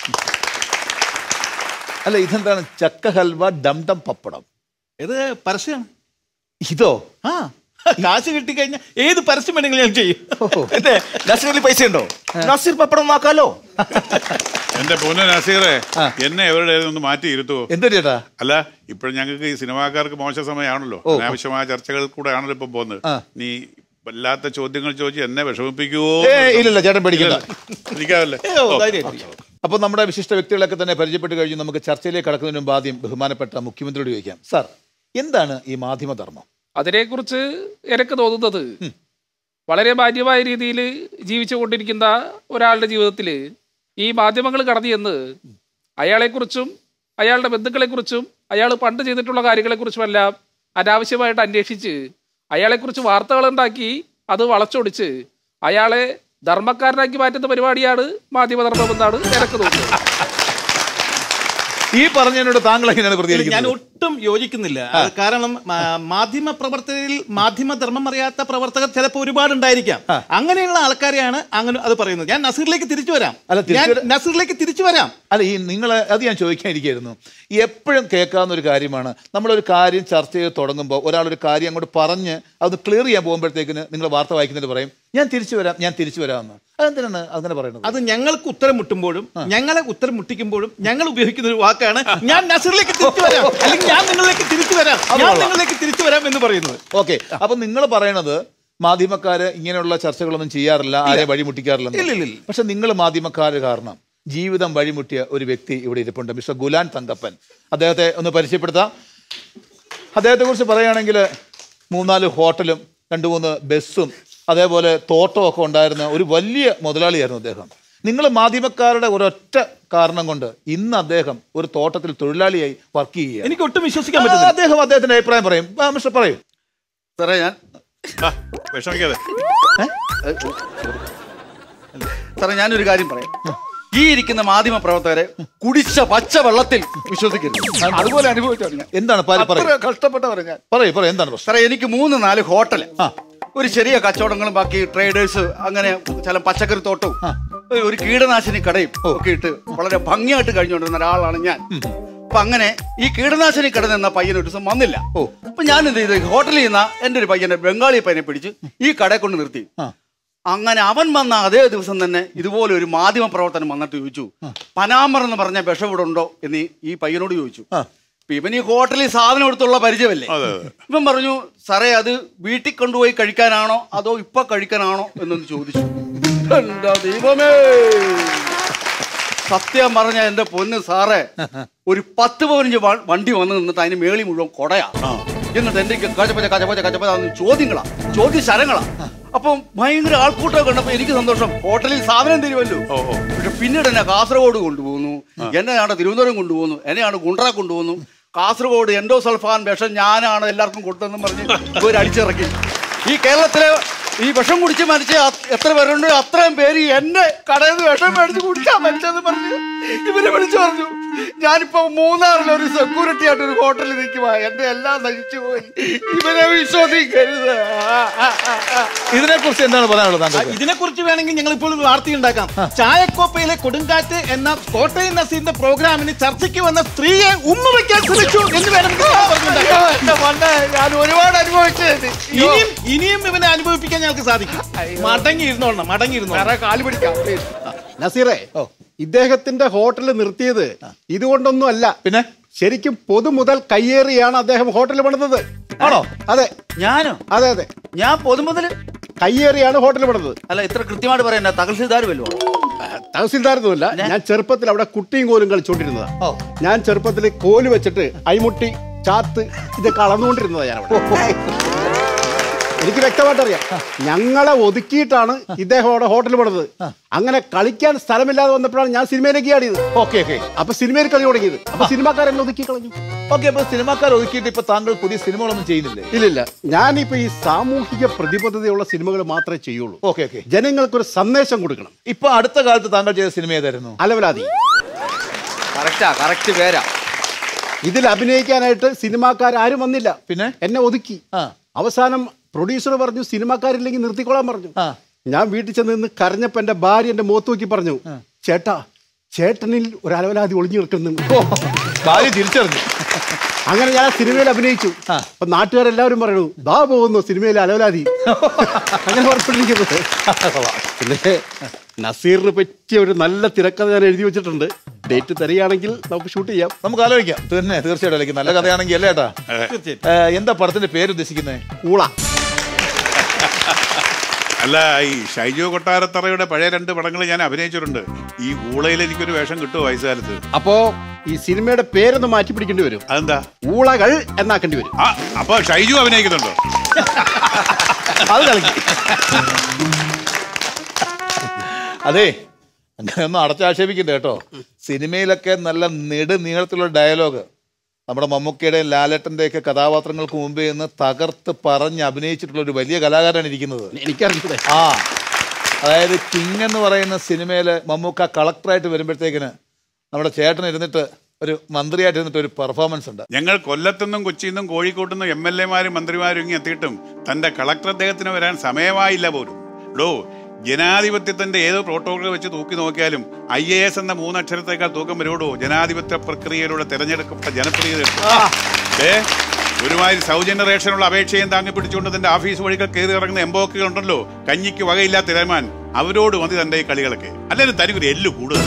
അല്ല ഇതെന്താണ് ചക്ക ഹൽവ ഡം ഡം പപ്പടം ഇത് പരസ്യമാണ് ഇതോ ആ കാശ് കിട്ടിക്കഴിഞ്ഞാൽ ഏത് പരസ്യം വേണമെങ്കിലും ഞാൻ ചെയ്യും എന്തേ നസീറിൽ പൈസ ഉണ്ടോ നസീർ പപ്പടം നോക്കാലോ എന്റെ പൊന്നു നസീറെ എന്നെ എവരുടെ ഒന്ന് മാറ്റി ഇരുത്തുവോ എന്തൊരു ചേട്ടാ അല്ല ഇപ്പോഴും ഞങ്ങൾക്ക് ഈ സിനിമാക്കാർക്ക് മോശ സമയമാണല്ലോ അനാവശ്യമായ ചർച്ചകൾ കൂടെ ആണല്ലോ ഇപ്പൊ പോകുന്നത് നീ വല്ലാത്ത ചോദ്യങ്ങൾ ചോദിച്ച് എന്നെ വിഷമിപ്പിക്കുവോ ഏ ഇല്ലില്ല ചേട്ടൻ പേടിക്കണ്ട ഇരിക്കാവല്ലേ ഏ, ഓ, ധൈര്യമായിട്ട്. അപ്പോൾ നമ്മുടെ വിശിഷ്ട വ്യക്തികളൊക്കെ തന്നെ പരിചയപ്പെട്ട് കഴിഞ്ഞ് നമുക്ക് ചർച്ചയിലേക്ക് കടക്കുന്നതിന് മുമ്പ് ആദ്യം ബഹുമാനപ്പെട്ട മുഖ്യമന്ത്രിയോട് ചോദിക്കാം സാർ എന്താണ് ഈ മാധ്യമധർമ്മം അതിനെക്കുറിച്ച് എനിക്ക് തോന്നുന്നത് വളരെ മാന്യമായ രീതിയിൽ ജീവിച്ചുകൊണ്ടിരിക്കുന്ന ഒരാളുടെ ജീവിതത്തിൽ ഈ മാധ്യമങ്ങൾ കടന്നു ചെന്ന് അയാളെക്കുറിച്ചും അയാളുടെ ബന്ധുക്കളെക്കുറിച്ചും അയാൾ പണ്ട് ചെയ്തിട്ടുള്ള കാര്യങ്ങളെക്കുറിച്ചുമെല്ലാം അനാവശ്യമായിട്ട് അന്വേഷിച്ച് അയാളെക്കുറിച്ച് വാർത്തകളുണ്ടാക്കി അത് വളച്ചൊടിച്ച് അയാളെ ധർമ്മക്കാരനാക്കി മാറ്റുന്ന പരിപാടിയാണ് മാധ്യമധർമ്മം എന്നാണ് എനിക്ക് തോന്നുന്നത് ഈ പറഞ്ഞതിനോട് താങ്കൾ എങ്ങനെയാണ് ഞാൻ പ്രതികരിക്കുന്നത് ഒട്ടും യോജിക്കുന്നില്ല അത് കാരണം മാ- മാധ്യമ പ്രവർത്തകരിൽ മാധ്യമധർമ്മം അറിയാത്ത പ്രവർത്തകർ ചിലപ്പോൾ ഒരുപാട് ഉണ്ടായിരിക്കാം അങ്ങനെയുള്ള ആൾക്കാരെയാണ് അങ്ങനെ അത് പറയുന്നത് ഞാൻ നസീറിലേക്ക് തിരിച്ചു വരാം അല്ല, തിരിച്ചു ഞാൻ വരാ- നസീറിലേക്ക് തിരിച്ചു വരാം അല്ല ഈ നിങ്ങൾ അത് ഞാൻ ചോദിക്കാനിരിക്കായിരുന്നു എപ്പോഴും കേൾക്കാവുന്ന ഒരു കാര്യമാണ് നമ്മളൊരു കാര്യം ചർച്ച ചെയ്ത് തുടങ്ങുമ്പോൾ ഒരാൾ ഒരു കാര്യം അങ്ങോട്ട് പറഞ്ഞ് അത് ക്ലിയർ ചെയ്യാൻ പോകുമ്പോഴത്തേക്കിന് നിങ്ങൾ വാർത്ത വായിക്കുന്നതിൽ പറയും ഞാൻ തിരിച്ചു വരാം ഞാൻ തിരിച്ചു വരാമെന്ന് അതെന്തിനാണ് അങ്ങനെ പറയുന്നത് അത് ഞങ്ങൾക്ക് ഉത്തരം മുട്ടുമ്പോഴും ഞങ്ങളെ ഉത്തരം മുട്ടിക്കുമ്പോഴും ഞങ്ങൾ ഉപയോഗിക്കുന്ന ഒരു വാക്കാണ് ഞാൻ നസീറിലേക്ക് തിരിച്ചു വരാം അല്ലെങ്കിൽ ഞാൻ നിങ്ങളിലേക്ക് തിരിച്ചു വരാം ഞാൻ നിങ്ങളിലേക്ക് തിരിച്ചു വരാം എന്ന് പറയുന്നത് ഓക്കെ അപ്പൊ നിങ്ങൾ പറയണത് മാധ്യമക്കാര് ഇങ്ങനെയുള്ള ചർച്ചകളൊന്നും ചെയ്യാറില്ല ആരെ വഴിമുട്ടിക്കാറില്ല ഇല്ല, ഇല്ല, ഇല്ല. പക്ഷെ നിങ്ങൾ മാധ്യമക്കാര് കാരണം ജീവിതം വഴിമുട്ടിയ ഒരു വ്യക്തി ഇവിടെ ഇരിപ്പുണ്ട് മിസ്റ്റർ ഗുലാൻ തങ്കപ്പൻ അദ്ദേഹത്തെ ഒന്ന് പരിചയപ്പെടുത്താം അദ്ദേഹത്തെ കുറിച്ച് പറയുകയാണെങ്കിൽ മൂന്നാല് ഹോട്ടലും രണ്ട് മൂന്ന് ബസ്സും അതേപോലെ തോട്ടവും ഒക്കെ ഉണ്ടായിരുന്ന ഒരു വലിയ മുതലാളിയായിരുന്നു അദ്ദേഹം നിങ്ങൾ മാധ്യമക്കാരുടെ ഒരൊറ്റ കാരണം കൊണ്ട് ഇന്ന് അദ്ദേഹം ഒരു തോട്ടത്തിൽ തൊഴിലാളിയായി വർക്ക് ചെയ്യുക എനിക്ക് ഒട്ടും വിശ്വസിക്കാൻ പറ്റുന്നില്ല അദ്ദേഹം അദ്ദേഹത്തിന്റെ അഭിപ്രായം പറയും ആ, മിസ്റ്റർ പറയും സാറേ ഞാൻ ആ, വിഷമിക്കാതെ സാറേ ഞാനൊരു കാര്യം പറയാം ഈ ഇരിക്കുന്ന മാധ്യമ പ്രവർത്തകരെ കുടിച്ച പച്ച വെള്ളത്തിൽ വിശ്വസിക്കരുത് അതുപോലെ അനുഭവിച്ചാണ് ഞാൻ എന്താണ് പാല് പറയും അത്ര കഷ്ടപ്പെട്ടവരെ ഞാൻ പറയൂ പറയൂ എന്താണ് പ്രശ്നം സാറേ എനിക്ക് മൂന്ന് നാല് ഹോട്ടൽ ഒരു ചെറിയ കച്ചവടങ്ങളും ബാക്കി ട്രേഡേഴ്സ് അങ്ങനെ ചില പച്ചക്കറി തോട്ടവും ഒരു- ഒരു കീടനാശിനി കടയും ഒക്കെ ഇട്ട് വളരെ ഭംഗിയായിട്ട് കഴിഞ്ഞുകൊണ്ടിരുന്ന ഒരാളാണ് ഞാൻ അപ്പൊ അങ്ങനെ ഈ കീടനാശിനി കട നിന്ന പയ്യൻ ഒരു ദിവസം വന്നില്ല ഓ അപ്പൊ ഞാൻ എന്ത് ചെയ്തു ഹോട്ടലിൽ നിന്ന എന്റെ ഒരു പയ്യനെ ബംഗാളി പയ്യനെ പിടിച്ച് ഈ കടയെ കൊണ്ട് നിർത്തി അങ്ങനെ അവൻ വന്ന അതേ ദിവസം തന്നെ ഇതുപോലെ ഒരു മാധ്യമ പ്രവർത്തനം വന്നിട്ട് ചോദിച്ചു പനാമർ എന്ന് പറഞ്ഞ വിഷം ഇവിടെ ഉണ്ടോ എന്ന് ഈ- ഈ പയ്യനോട് ചോദിച്ചു അപ്പൊ ഇവൻ ഈ ഹോട്ടലിൽ സാധനം എടുത്തുള്ള പരിചയമല്ലേ അതെ, അതെ. ഇവൻ പറഞ്ഞു സാറേ അത് വീട്ടിൽ കൊണ്ടുപോയി കഴിക്കാനാണോ അതോ ഇപ്പൊ കഴിക്കാനാണോ എന്നൊന്ന് ചോദിച്ചു എന്താ ദൈവമേ സത്യം പറഞ്ഞ എന്റെ പൊന്ന് സാറേ ഒരു പത്ത് പതിനഞ്ച് വ- വണ്ടി വന്ന് നിന്നിട്ട് അതിന് മേളി മുഴുവൻ കൊടയാ എന്നിട്ട് എന്റെ കച്ചപ്പച്ച കച്ചപ്പച്ച കച്ചപ്പച്ച എന്ന് ചോദ്യങ്ങളാ ചോദ്യ ശരങ്ങളാ അപ്പം ഭയങ്കര ആൾക്കൂട്ടം കണ്ടപ്പോ എനിക്ക് സന്തോഷം ഹോട്ടലിൽ സാധനം തരുമല്ലോ പക്ഷെ പിന്നീട് എന്നെ കാസർഗോഡ് കൊണ്ടുപോകുന്നു എന്നെയാണ് തിരുവനന്തപുരം കൊണ്ടുപോകുന്നു എന്നെയാണ് ഗുണ്ട്ര കൊണ്ടുപോകുന്നു കാസർഗോഡ് എൻഡോസൾഫാൻ വിഷം ഞാനാണ് എല്ലാവർക്കും കൊടുത്തതെന്നും പറഞ്ഞ് ഇവർ അടിച്ചിറക്കി ഈ കേരളത്തിലെ ഈ വിഷം കുടിച്ച് മരിച്ച അ- എത്ര പേരുണ്ട് അത്രയും പേര് എന്നെ കടയിൽ നിന്ന് വിഷം മേടിച്ച് കുടിച്ചാ മരിച്ചെന്ന് പറഞ്ഞു ഇവരെ വിളിച്ചു പറഞ്ഞു ഞാനിപ്പോ മൂന്നാറിൽ ഒരു സെക്യൂരിറ്റി ആയിട്ട് ഒരു ഹോട്ടലിൽ നിൽക്കുവാ എന്റെ എല്ലാം നശിച്ചു പോയി ഇവരെ വിശ്വസിക്കരുത് ആ, ആ, ആ, ആ. ഇതിനെ കുറിച്ച് എന്താണ് പറയാനുള്ളത് താങ്കൾക്ക് ഇതിനെ കുറിച്ച് വേണമെങ്കിൽ ഞങ്ങൾ ഇപ്പോൾ ഒരു വാർത്ത ഉണ്ടാക്കാം ചായക്കോപ്പയിലെ കൊടുങ്കാറ്റ് എന്ന കോട്ടയം നസീറിന്റെ പ്രോഗ്രാമിന് ചർച്ചയ്ക്ക് വന്ന സ്ത്രീയെ ഉമ്മ വയ്ക്കാൻ ശ്രമിച്ചു എന്ന് വേണമെങ്കിൽ പറഞ്ഞുണ്ടാക്കാം. അയ്യോ, എന്റെ മണ്ണ് ഞാൻ ഒരുപാട് അനുഭവിച്ചത് ഇനിയും ഇനിയും ഇവനെ അനുഭവിപ്പിക്കാൻ ഞങ്ങൾക്ക് സാധിക്കും മടങ്ങി ഇരുന്നോളണം മടങ്ങി ഇരുന്നോളണം വേറെ കാല് പിടിക്കാം please. നസീറേ ഇദ്ദേഹത്തിന്റെ ഹോട്ടൽ നിർത്തിയത് ഇതുകൊണ്ടൊന്നും അല്ല പിന്നെ ശരിക്കും പൊതു മുതൽ കയ്യേറിയാണ് അദ്ദേഹം ഹോട്ടൽ പണിതത് ആണോ അതെ ഞാനോ അതെ അതെ ഞാൻ പൊതുമുതല് കയ്യേറിയാണ് ഹോട്ടൽ പണിതത് അല്ല ഇത്ര കൃത്യമായിട്ട് പറയണ്ട തഹസിൽദാർ വല്ലോ തഹസിൽദാരൊന്നുമല്ല ഞാൻ ചെറുപ്പത്തിൽ അവിടെ കുട്ടിയും കോലും കളിച്ചോണ്ടിരുന്നതാ ഓ. ഞാൻ ചെറുപ്പത്തിൽ കോല് വെച്ചിട്ട് അയിമുട്ടി ചാത്ത് ഇതൊക്കെ അളന്നുകൊണ്ടിരുന്നതാ ഞാൻ അവിടെ എനിക്ക് വ്യക്തമായിട്ട് അറിയാം ഞങ്ങളെ ഒതുക്കിയിട്ടാണ് ഇദ്ദേഹം അവിടെ ഹോട്ടൽ പണിതത് അങ്ങനെ കളിക്കാൻ സ്ഥലമില്ലാതെ വന്നപ്പോഴാണ് ഞാൻ സിനിമയിലേക്ക് ആടിയത് ഓക്കെ ഓക്കെ അപ്പൊ സിനിമയിൽ കളി തുടങ്ങിയത് അപ്പൊ സിനിമാക്കാരെന്നെ ഒതുക്കി കളഞ്ഞു ഓക്കെ അപ്പൊ സിനിമാക്കാർ ഒതുക്കിയിട്ട് ഇപ്പൊ താങ്കൾ പുതിയ സിനിമകളൊന്നും ചെയ്യുന്നില്ലേ ഇല്ലില്ല ഞാനിപ്പോ ഈ സാമൂഹിക പ്രതിബദ്ധതയുള്ള സിനിമകൾ മാത്രമേ ചെയ്യുള്ളൂ ഓക്കെ ഓക്കെ ജനങ്ങൾക്കൊരു സന്ദേശം കൊടുക്കണം ഇപ്പൊ അടുത്ത കാലത്ത് താങ്കൾ ചെയ്ത സിനിമ ഏതായിരുന്നു അലവലാതി കറക്റ്റാ കറക്റ്റ് പേരാ ഇതിൽ അഭിനയിക്കാനായിട്ട് സിനിമാക്കാർ ആരും വന്നില്ല പിന്നെ? എന്നെ ഒതുക്കി ആ. അവസാനം പ്രൊഡ്യൂസർ പറഞ്ഞു സിനിമാക്കാരില്ലെങ്കിൽ നിർത്തിക്കോളാൻ പറഞ്ഞു ആ. ഞാൻ വീട്ടിൽ ചെന്ന് നിന്ന് കരഞ്ഞപ്പോ എന്റെ ഭാര്യ എന്റെ മുഖത്ത് നോക്കി പറഞ്ഞു ചേട്ടാ ചേട്ടനിൽ ഒരു അലവലാതി ഒളിഞ്ഞു നിൽക്കുന്നു ഭാര്യ തിരിച്ചറിഞ്ഞു അങ്ങനെ ഞാൻ ആ സിനിമയിൽ അഭിനയിച്ചു അപ്പൊ നാട്ടുകാരെല്ലാവരും പറയുന്നു ദാ പോകുന്നു സിനിമയിൽ അലവലാതി അങ്ങനെ പറഞ്ഞിരിക്കുന്നത് പിന്നെ നസീറിന് പറ്റിയ ഒരു നല്ല തിരക്കഥ ഞാൻ എഴുതി വെച്ചിട്ടുണ്ട് ഡേറ്റ് തരികയാണെങ്കിൽ നമുക്ക് ഷൂട്ട് ചെയ്യാം നമുക്ക് ആലോചിക്കാം തന്നെ തീർച്ചയായിട്ടും ആലോചിക്കാം. നല്ല കഥയാണെങ്കിൽ അല്ലേ ഏട്ടാ ഏ, എന്താ പടത്തിന്റെ പേര് ഉദ്ദേശിക്കുന്നത് കൂള അല്ല ഈ ഷൈജു കൊട്ടാരത്തറയുടെ പഴയ രണ്ട് പടങ്ങൾ ഞാൻ അഭിനയിച്ചിട്ടുണ്ട് ഈ ഊളയിൽ എനിക്കൊരു വേഷം കിട്ടുമോ വയസ്സുകാലത്ത് അപ്പോ ഈ സിനിമയുടെ പേരൊന്ന് മാറ്റി പിടിക്കേണ്ടി വരും അതെന്താ ഊളകൾ എന്നാക്കേണ്ടി വരും ആ അപ്പൊ ഷൈജു അഭിനയിക്കുന്നുണ്ടോ അത് കളിക്കും അതെ അങ്ങനെ ഒന്നും അടച്ചാക്ഷേപിക്കണ്ട കേട്ടോ സിനിമയിലൊക്കെ നല്ല നെടു നീളത്തിലുള്ള ഡയലോഗ് നമ്മുടെ മമ്മൂക്കയുടെയും ലാലേട്ടൻ്റെയൊക്കെ കഥാപാത്രങ്ങൾക്ക് മുമ്പേ നിന്ന് തകർത്ത് പറഞ്ഞ് അഭിനയിച്ചിട്ടുള്ള ഒരു വലിയ കലാകാരനാണ് ഇരിക്കുന്നത് എനിക്കറിഞ്ഞൂടെ ആ അതായത് കിങ് എന്ന് പറയുന്ന സിനിമയിൽ മമ്മൂക്ക കളക്ടറായിട്ട് വരുമ്പോഴത്തേക്കിന് നമ്മുടെ ചേട്ടൻ ഇരുന്നിട്ട് ഒരു മന്ത്രിയായിട്ട് ഇരുന്നിട്ട് ഒരു പെർഫോമൻസ് ഉണ്ട് ഞങ്ങൾ കൊല്ലത്തുനിന്നും കൊച്ചിയിൽ നിന്നും കോഴിക്കോട്ടു നിന്നും എം എൽ എമാരും മന്ത്രിമാരും ഇങ്ങ് എത്തിയിട്ടും തന്റെ കളക്ടർ അദ്ദേഹത്തിന് വരാൻ സമയമായില്ല പോലും ഡോ ജനാധിപത്യത്തിന്റെ ഏത് പ്രോട്ടോകോൾ വെച്ച് തൂക്കി നോക്കിയാലും ഐ എ എസ് എന്ന മൂന്നക്ഷരത്തേക്കാൾ തൂക്കം വരുവോടോ ജനാധിപത്യ പ്രക്രിയയിലൂടെ തെരഞ്ഞെടുക്കപ്പെട്ട ജനപ്രീതി ഏ ഒരുമാതിരി സൗജന്യ റേഷനുള്ള അപേക്ഷയും താങ്ങി പിടിച്ചുകൊണ്ട് തന്റെ ഓഫീസ് വഴികൾ കയറി ഇറങ്ങുന്ന എംബോക്കുകൾ ഉണ്ടല്ലോ കഞ്ഞിക്ക് വകയില്ലാത്ത ഇരമാൻ അവരോട് മതി തന്റെ ഈ കളികളൊക്കെ അല്ലെങ്കിൽ തനിക്കൊരു എല്ലു കൂടുതൽ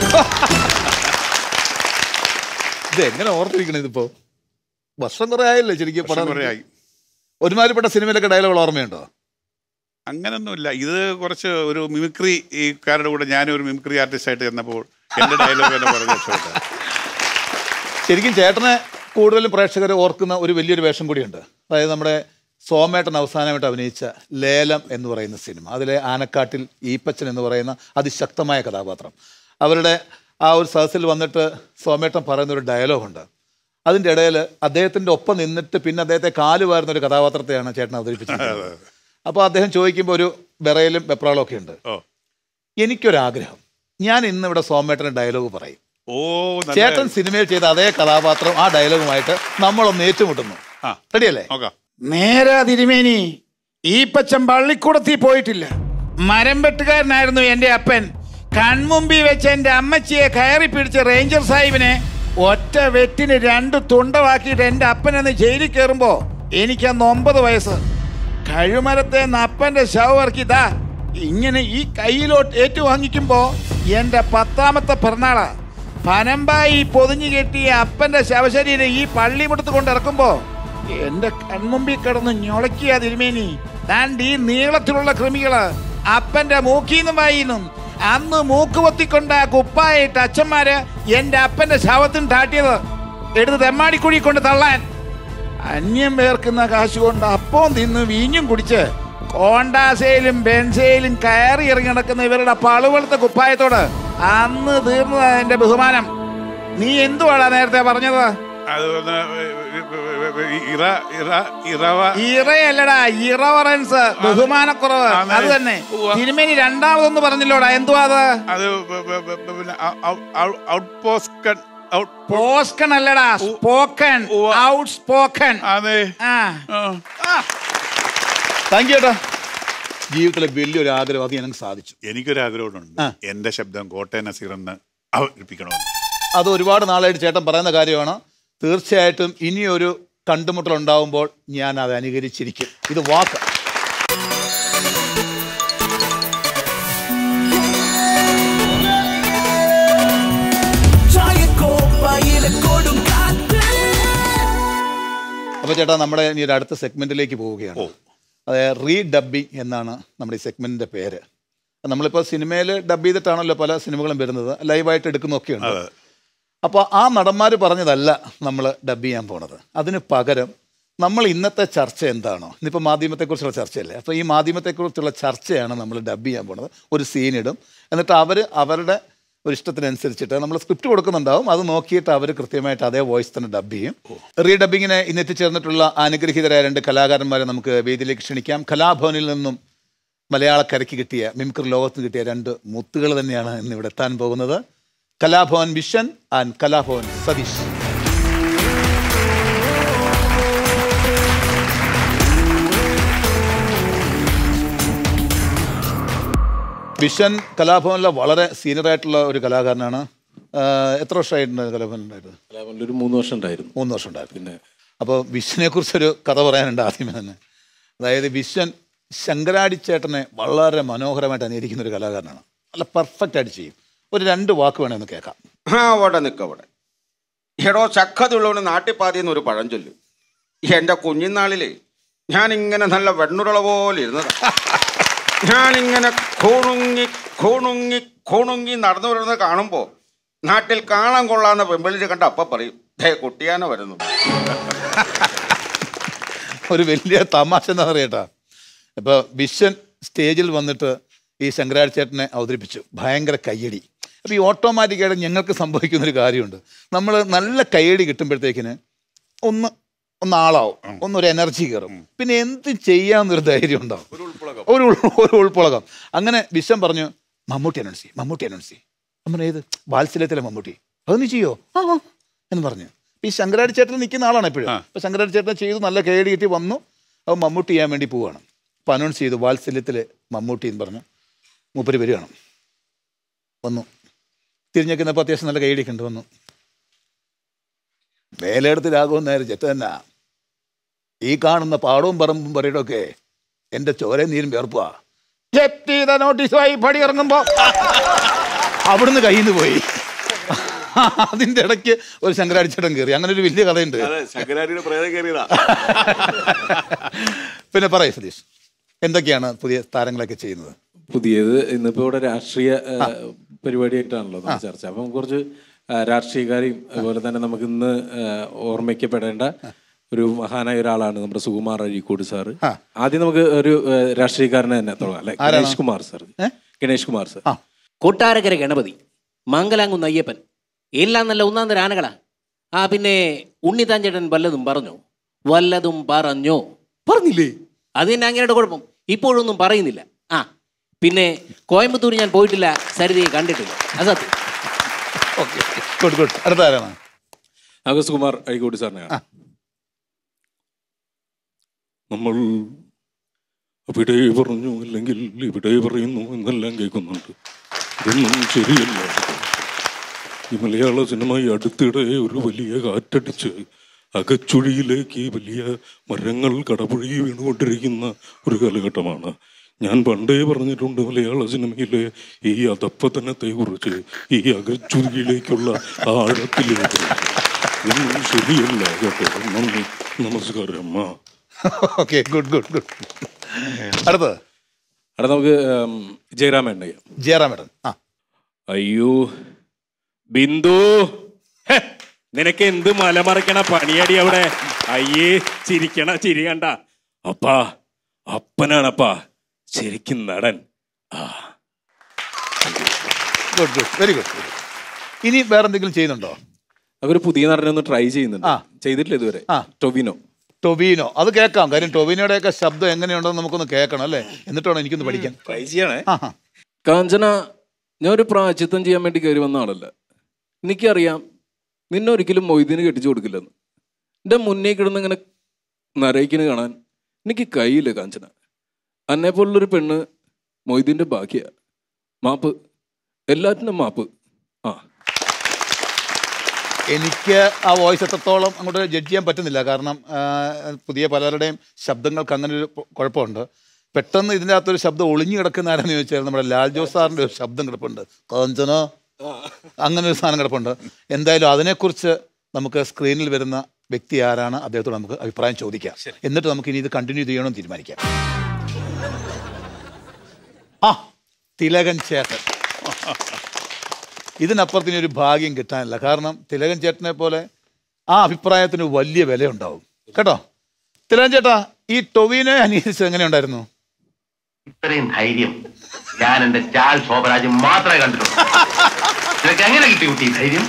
ഇത് എങ്ങനെ ഓർത്തിരിക്കണം ഇതിപ്പോ വർഷം കുറെ ആയല്ലേ ശരിക്കും പടം കുറേ ആയി ഒരുമാതിരിപ്പെട്ട സിനിമയിലൊക്കെ ഡയലോഗുകൾ ഓർമ്മയുണ്ടോ അങ്ങനൊന്നുമില്ല ഇത് കുറച്ച് ഒരു മിമിക്രി ഈ കാരുടെ കൂടെ ഞാനും ഒരു മിമിക്രി ആർട്ടിസ്റ്റ് ആയിട്ട് ചെന്നപ്പോൾ എന്റെ ഡയലോഗ് തന്നെ പറഞ്ഞു രക്ഷപ്പെട്ടു. ശരിക്കും ചേട്ടനെ കൂടുതലും പ്രേക്ഷകർ ഓർക്കുന്ന ഒരു വലിയൊരു വേഷം കൂടിയുണ്ട് അതായത് നമ്മുടെ സോമേട്ടൻ അവസാനമായിട്ട് അഭിനയിച്ച ലേലം എന്ന് പറയുന്ന സിനിമ അതിലെ ആനക്കാട്ടിൽ ഈപ്പച്ചൻ എന്ന് പറയുന്ന അതിശക്തമായ കഥാപാത്രം അവരുടെ ആ ഒരു സദസ്സിൽ വന്നിട്ട് സോമേട്ടൻ പറയുന്ന ഒരു ഡയലോഗുണ്ട് അതിൻ്റെ ഇടയിൽ അദ്ദേഹത്തിൻ്റെ ഒപ്പം നിന്നിട്ട് പിന്നെ അദ്ദേഹത്തെ കാല് വാരുന്ന ഒരു കഥാപാത്രത്തെയാണ് ചേട്ടൻ അവതരിപ്പിച്ചത് അപ്പോൾ അദ്ദേഹം ചോദിക്കുമ്പോൾ ഒരു വിറയലും വെപ്രാളും ഒക്കെ ഉണ്ട് ഓ എനിക്കൊരാഗ്രഹം ഞാൻ ഇന്ന് ഇവിടെ സോമേട്ടൻ്റെ ഡയലോഗ് പറയും ഓ നല്ല ചേട്ടൻ സിനിമയിൽ ചെയ്ത അതേ കഥാപാത്രം ആ ഡയലോഗുമായിട്ട് നമ്മളൊന്ന് ഏറ്റുമുട്ടുന്നു ആ. റെഡിയല്ലേ നോക്കാം നേരെ തിരുമേനി ഈ പച്ചൻ പള്ളിക്കൂടത്തിൽ പോയിട്ടില്ല മരം വെട്ടുകാരനായിരുന്നു എന്റെ അപ്പൻ കൺമുമ്പിൽ വെച്ച് എന്റെ അമ്മച്ചിയെ കയറി പിടിച്ച റേഞ്ചർ സാഹിബിനെ ഒറ്റ വെട്ടിന് രണ്ട് തുണ്ടവാക്കിയിട്ട് എന്റെ അപ്പനെന്ന് ജയിലിൽ കയറുമ്പോ എനിക്ക് അന്ന് ഒമ്പത് വയസ്സ് കഴുമരത്തെ അപ്പന്റെ ശവർക്ക് ഇതാ ഇങ്ങനെ ഈ കയ്യിലോട്ട് ഏറ്റുവാങ്ങിക്കുമ്പോ എന്റെ പത്താമത്തെ പിറന്നാളാ പനമ്പായി പൊതിഞ്ഞു കെട്ടിയ അപ്പന്റെ ശവശരീരം ഈ പള്ളിമുടത്ത് കൊണ്ടിറക്കുമ്പോ എന്റെ കൺമുമ്പിൽ കിടന്ന് ഞൊളക്കിയ തിരുമേനി താണ്ട് ഈ നീളത്തിലുള്ള കൃമികള് അപ്പന്റെ മൂക്കീന്നും വായിന്നും അന്ന് മൂക്ക് പൊത്തിക്കൊണ്ട കുപ്പായിട്ട് അച്ഛന്മാര് എന്റെ അപ്പന്റെ ശവത്തിന് താട്ടിയത് എടുത്ത് തെമ്മാടിക്കുഴി കൊണ്ട് തള്ളാൻ അന്യം വേർക്കുന്ന കാശ് കൊണ്ട് അപ്പവും തിന്ന് വീഞ്ഞും കുടിച്ച് കോണ്ടാസയിലും ബെൻസയിലും കയറി ഇറങ്ങി നടക്കുന്ന ഇവരുടെ പളുവെളുത്ത കുപ്പായത്തോട് അന്ന് തീർന്നതാ എന്റെ ബഹുമാനം നീ എന്തുവാടാ നേരത്തെ പറഞ്ഞത് അത് ഒന്ന് ഇറ ഇറ ഇറവ ഇറയല്ലടാ ഇറവറൻസ് ബഹുമാനക്കുറവ് ആന്നേ. അത് തന്നെ ഉവ്വ. തിരുമേനി രണ്ടാമതൊന്ന് പറഞ്ഞില്ലോടാ എന്തുവാ അത് അത് ബ- ബ- ബ- ബ- പിന്നെ ഔട്ട് പോസ്കൺ ഔട്ട് പോസ്കൺ അല്ലടാ സ്പോക്കൺ ഉവ്വ. ഔട്ട് സ്പോക്കൺ അതെ ആ ആ. താങ്ക് യു ഏട്ടാ ജീവിതത്തിലെ വലിയൊരു ആഗ്രഹം അത് ഞങ്ങൾക്ക് സാധിച്ചു എനിക്കൊരു ആഗ്രഹമുണ്ട് ആ. എന്റെ ശബ്ദം കോട്ടയം നസീർ എന്ന് അവതരിപ്പിക്കണമെന്ന് അത് ഒരുപാട് നാളായിട്ട് ചേട്ടൻ പറയുന്ന കാര്യമാണ് തീർച്ചയായിട്ടും ഇനിയൊരു കണ്ടുമുട്ടൽ ഉണ്ടാവുമ്പോൾ ഞാൻ അത് അനുകരിച്ചിരിക്കും ഇത് വാക്ക് അപ്പോൾ ചേട്ടാ നമ്മുടെ ഇനി ഒരു അടുത്ത സെഗ്മെന്റിലേക്ക് പോവുകയാണ് അതായത് റീ ഡബിങ് എന്നാണ് നമ്മുടെ ഈ സെഗ്മെന്റിന്റെ പേര് നമ്മളിപ്പോൾ സിനിമയിൽ ഡബ് ചെയ്തിട്ടാണല്ലോ പല സിനിമകളും വരുന്നത് ലൈവായിട്ട് എടുക്കുന്നൊക്കെയുണ്ട് അതെ. അപ്പോൾ ആ നടന്മാർ പറഞ്ഞതല്ല നമ്മൾ ഡബ് ചെയ്യാൻ പോണത് അതിന് പകരം നമ്മൾ ഇന്നത്തെ ചർച്ച എന്താണോ ഇന്നിപ്പോൾ മാധ്യമത്തെക്കുറിച്ചുള്ള ചർച്ചയല്ലേ അപ്പോൾ ഈ മാധ്യമത്തെക്കുറിച്ചുള്ള ചർച്ചയാണ് നമ്മൾ ഡബ് ചെയ്യാൻ പോണത് ഒരു സീനിടും എന്നിട്ട് അവർ അവരുടെ ഒരു ഇഷ്ടത്തിനനുസരിച്ചിട്ട് നമ്മൾ സ്ക്രിപ്റ്റ് കൊടുക്കുന്നുണ്ടാവും അത് നോക്കിയിട്ട് അവർ കൃത്യമായിട്ട് അതേ വോയിസ് തന്നെ ഡബ് ചെയ്യും റീ ഡബിങ്ങിന് ഇന്ന് എത്തിച്ചേർന്നിട്ടുള്ള അനുഗ്രഹീതരായ രണ്ട് കലാകാരന്മാരെ നമുക്ക് വേദിയിലേക്ക് ക്ഷണിക്കാം കലാഭവനിൽ നിന്നും മലയാളക്കരയ്ക്ക് കിട്ടിയ മിമിക്രി ലോകത്ത് കിട്ടിയ രണ്ട് മുത്തുകൾ തന്നെയാണ് ഇന്ന് ഇവിടെ എത്താൻ പോകുന്നത് Kalabhavan vision and Kalabhavan Satheesh vision കലാഭവനിലെ വളരെ സീനിയർ ആയിട്ടുള്ള ഒരു കലാകാരനാണ് ആഹ് എത്ര വർഷമായിട്ടുണ്ട് കലാഭവൻ ഉണ്ടായിട്ട് ഒരു മൂന്ന് വർഷം ഉണ്ടായിരുന്നു മൂന്ന് വർഷം ഉണ്ടായിരുന്നു പിന്നെ അപ്പോൾ വിഷനെ കുറിച്ചൊരു കഥ പറയാനുണ്ട് ആദ്യമേ തന്നെ അതായത് വിശ്വൻ ശങ്കരാടിച്ചേട്ടനെ വളരെ മനോഹരമായിട്ട് അനുകരിക്കുന്ന ഒരു കലാകാരനാണ് നല്ല പെർഫെക്റ്റ് ആയിട്ട് ചെയ്യും ഒരു രണ്ട് വാക്ക് വേണമെന്ന് കേൾക്കാം ആ അവിടെ നിൽക്കവിടെ എടോ ചക്കതുള്ളവന് നാട്ടിപ്പാതിയെന്ന് ഒരു പഴഞ്ചൊല്ല് എൻ്റെ കുഞ്ഞിനാളില് ഞാനിങ്ങനെ നല്ല വെണ്ണുരുള പോലെ ഇരുന്നത് ഞാനിങ്ങനെ കോണുങ്ങി കോണുങ്ങി കോണുങ്ങി നടന്നു വരുന്നത് കാണുമ്പോൾ നാട്ടിൽ കാണാൻ കൊള്ളാവുന്ന പെമ്പിളിച്ച് കണ്ട അപ്പ പറയും ദേ കുട്ടിയാന വരുന്നു ഒരു വലിയ തമാശ എന്താ പറയട്ടാ ഇപ്പോൾ വിശ്വൻ സ്റ്റേജിൽ വന്നിട്ട് ഈ ശങ്കരാചേട്ടനെ അവതരിപ്പിച്ചു ഭയങ്കര കയ്യടി അപ്പോൾ ഈ ഓട്ടോമാറ്റിക്കായിട്ട് ഞങ്ങൾക്ക് സംഭവിക്കുന്ന ഒരു കാര്യമുണ്ട് നമ്മൾ നല്ല കയ്യടി കിട്ടുമ്പോഴത്തേക്കിന് ഒന്ന് ഒന്ന് ആളാവും ഒന്നൊരു എനർജി കയറും പിന്നെ എന്ത് ചെയ്യാന്നൊരു ധൈര്യം ഉണ്ടാവും ഒരു ഉൾ- ഒരു ഉൾപ്പുളകം അങ്ങനെ വിശ്വം പറഞ്ഞു മമ്മൂട്ടി അനൗൺസ് ചെയ്യും മമ്മൂട്ടി അനൗൺസ് ചെയ്യും അമ്മ ഏത് വാത്സല്യത്തിലെ മമ്മൂട്ടി അത് നീ ചെയ്യോ ആ ആ എന്ന് പറഞ്ഞു ഈ ശങ്കരാടി ചേട്ടൻ നിൽക്കുന്ന ആളാണ് എപ്പോഴും അപ്പൊ ശങ്കരാടി ചേട്ടൻ ചെയ്തു നല്ല കേടി കിട്ടി വന്നു അത് മമ്മൂട്ടി ചെയ്യാൻ വേണ്ടി പോവുകയാണ് അപ്പൊ അനൗൺസ് ചെയ്തു വാത്സല്യത്തിലെ മമ്മൂട്ടി എന്ന് പറഞ്ഞു മൂപ്പര് വരികയാണ് വന്നു തിരിഞ്ഞേക്കുന്നപ്പോൾ അത്യാവശ്യം നല്ല കൈയടിയൊക്കെ ഉണ്ട് വന്നു വേലയെടുത്ത് രാഘവൻ നേരെ ചെറ്റ തന്നെ ഈ കാണുന്ന പാടവും പറമ്പും പറയടൊക്കെ എൻ്റെ ചോരയും നീരും വേർപ്പുക ജപ്തി ചെയ്ത നോട്ടീസുമായി പടി ഇറങ്ങുമ്പോൾ അവിടുന്ന് കയ്യിൽ നിന്ന് പോയി അതിന്റെ ഇടയ്ക്ക് ഒരു ശങ്കരാടിച്ചേട്ടൻ കയറി അങ്ങനെ ഒരു വലിയ കഥയുണ്ട് ശങ്കരാടിയുടെ പ്രേതം കയറിയതാ പിന്നെ പറയൂ സതീഷ് എന്തൊക്കെയാണ് പുതിയ താരങ്ങളൊക്കെ ചെയ്യുന്നത് പുതിയത് ഇന്നിപ്പോ ഇവിടെ രാഷ്ട്രീയ ആ, പരിപാടിയായിട്ടാണല്ലോ നമ്മൾ ചർച്ച അപ്പം കുറച്ച് ആ, രാഷ്ട്രീയക്കാരെയും അതുപോലെ തന്നെ നമുക്ക് ഇന്ന് ആ, ഓർമ്മിക്കപ്പെടേണ്ട ഒരു മഹാനായ ഒരാളാണ് നമ്മുടെ സുകുമാർ അഴീക്കോട് സാറ് ആദ്യം നമുക്ക് ഒരു ആ, രാഷ്ട്രീയക്കാരനെ തന്നെ തുടങ്ങാം അല്ലെ ആരാണ്? ഗണേഷ് കുമാർ സാർ ഗണേഷ് കുമാർ സാർ കൊട്ടാരക്കര ഗണപതി മംഗലാങ്കുന്ന് അയ്യപ്പൻ എല്ലാം നല്ല ഒന്നാം തരം ആനകളാ ആ പിന്നെ ഉണ്ണിത്താഞ്ചേട്ടൻ വല്ലതും പറഞ്ഞോ വല്ലതും പറഞ്ഞോ പറഞ്ഞില്ലേ അത് തന്നെ അങ്ങനെയുടെ കുഴപ്പം ഇപ്പോഴൊന്നും പറയുന്നില്ല ആ പിന്നെ കോയമ്പത്തൂർ ഞാൻ പോയിട്ടില്ല സരിതയെ കണ്ടിട്ടില്ല അത് സത്യം ഗുഡ് ഗുഡ് അടുത്ത ആരാണ് ആഗസ്റ്റ് കുമാർ അഴീക്കോട് സാറിനെ നമ്മൾ അവിടെ പറഞ്ഞു അല്ലെങ്കിൽ ഇവിടെ പറയുന്നു എന്നെല്ലാം കേൾക്കുന്നുണ്ട് ഇതൊന്നും ശരിയല്ല ഈ മലയാള സിനിമ ഈ അടുത്തിടെ ഒരു വലിയ കാറ്റടിച്ച് അകച്ചുഴിയിലേക്ക് വലിയ മരങ്ങൾ കടപുഴി വീണുകൊണ്ടിരിക്കുന്ന ഒരു കാലഘട്ടമാണ് ഞാൻ പണ്ടേ പറഞ്ഞിട്ടുണ്ട് മലയാള സിനിമയിലെ ഈ അധപ്പതനത്തെ കുറിച്ച് ഈ അകച്ചുഴിയിലേക്കുള്ള ആഴത്തിലേക്ക് ഇതൊന്നും ശരിയല്ല കേട്ടോ നന്ദി നമസ്കാരം ആ ഓക്കെ ഗുഡ് ഗുഡ് ഗുഡ് അടുത്തത് അവിടെ നമുക്ക് ഉം, ജയറാമേട്ടൻ ചെയ്യാം ജയറാമേട്ടൻ ആ അയ്യോ ബിന്ദു ഹെ, നിനക്ക് എന്ത് മലമറിക്കണ പണിയടി അവിടെ അയ്യേ ചിരിക്കണ ചിരി കണ്ട അപ്പാ അപ്പനാണപ്പാ ശരിക്കും നടൻ ഗുഡ് ഗുഡ് വെരി ഗുഡ് ഇനി വേറെ എന്തെങ്കിലും ചെയ്യുന്നുണ്ടോ അവർ പുതിയ നടനെ ഒന്ന് ട്രൈ ചെയ്യുന്നുണ്ട് ചെയ്തിട്ടില്ല ഇതുവരെ ടൊവിനോ ടൊബീനോ അത് കേൾക്കാം കാര്യം ടൊബീനോടെയൊക്കെ ശബ്ദം എങ്ങനെയുണ്ടെന്ന് നമുക്കൊന്ന് കേൾക്കണം അല്ലേ എന്നിട്ട് വേണം എനിക്കൊന്ന് പഠിക്കാൻ ട്രൈ ചെയ്യണേ ആഹാ. കാഞ്ചന ഞാൻ ഒരു പ്രായച്ചിത്തം ചെയ്യാൻ വേണ്ടി കയറി വന്ന ആളല്ല എനിക്കറിയാം നിന്നെ ഒരിക്കലും മൊയ്തീന് കെട്ടിച്ചു കൊടുക്കില്ലെന്ന് എൻ്റെ മുന്നേ കിടന്ന് ഇങ്ങനെ നരയിക്കിന് കാണാൻ എനിക്ക് കയ്യില്ല കാഞ്ചന അന്നെ പോലുള്ളൊരു പെണ്ണ് മൊയ്തീൻ്റെ ബാക്കിയാ മാപ്പ് എല്ലാറ്റിനും മാപ്പ് ആ എനിക്ക് ആ വോയിസ് എത്രത്തോളം അങ്ങോട്ട് ജഡ്ജ് ചെയ്യാൻ പറ്റുന്നില്ല കാരണം ആ, പുതിയ പലരുടെയും ശബ്ദങ്ങൾക്ക് അങ്ങനെ ഒരു പ- കുഴപ്പമുണ്ട് പെട്ടെന്ന് ഇതിൻ്റെ അകത്തൊരു ശബ്ദം ഒളിഞ്ഞു കിടക്കുന്ന ആരാന്ന് ചോദിച്ചാൽ നമ്മുടെ ലാൽ ജോസ് സാറിൻ്റെ ഒരു ശബ്ദം കിടപ്പുണ്ട് കാഞ്ചന അങ്ങനെ ഒരു സാധനം കിടപ്പുണ്ട് എന്തായാലും അതിനെക്കുറിച്ച് നമുക്ക് സ്ക്രീനിൽ വരുന്ന വ്യക്തി ആരാണ് അദ്ദേഹത്തോട് നമുക്ക് അഭിപ്രായം ചോദിക്കാം എന്നിട്ട് നമുക്ക് ഇനി ഇത് കണ്ടിന്യൂ ചെയ്യണമെന്ന് തീരുമാനിക്കാം ആ തിലകൻ ചേട്ടൻ ഇതിനപ്പുറത്ത് ഇനി ഒരു ഭാഗ്യം കിട്ടാനില്ല കാരണം തിലകൻ ചേട്ടനെ പോലെ ആ അഭിപ്രായത്തിന് വലിയ വിലയുണ്ടാവും കേട്ടോ തിലകൻ ചേട്ടാ ഈ ടൊവിനെ അന്വേഷിച്ചത് എങ്ങനെയുണ്ടായിരുന്നു ഇത്രയും ധൈര്യം ഞാൻ എന്റെ ചാൽ ശോഭരാജ് മാത്രമേ കണ്ടിട്ടുള്ളൂ നിനക്ക് എങ്ങനെ കിട്ടി കുട്ടി ഈ ധൈര്യം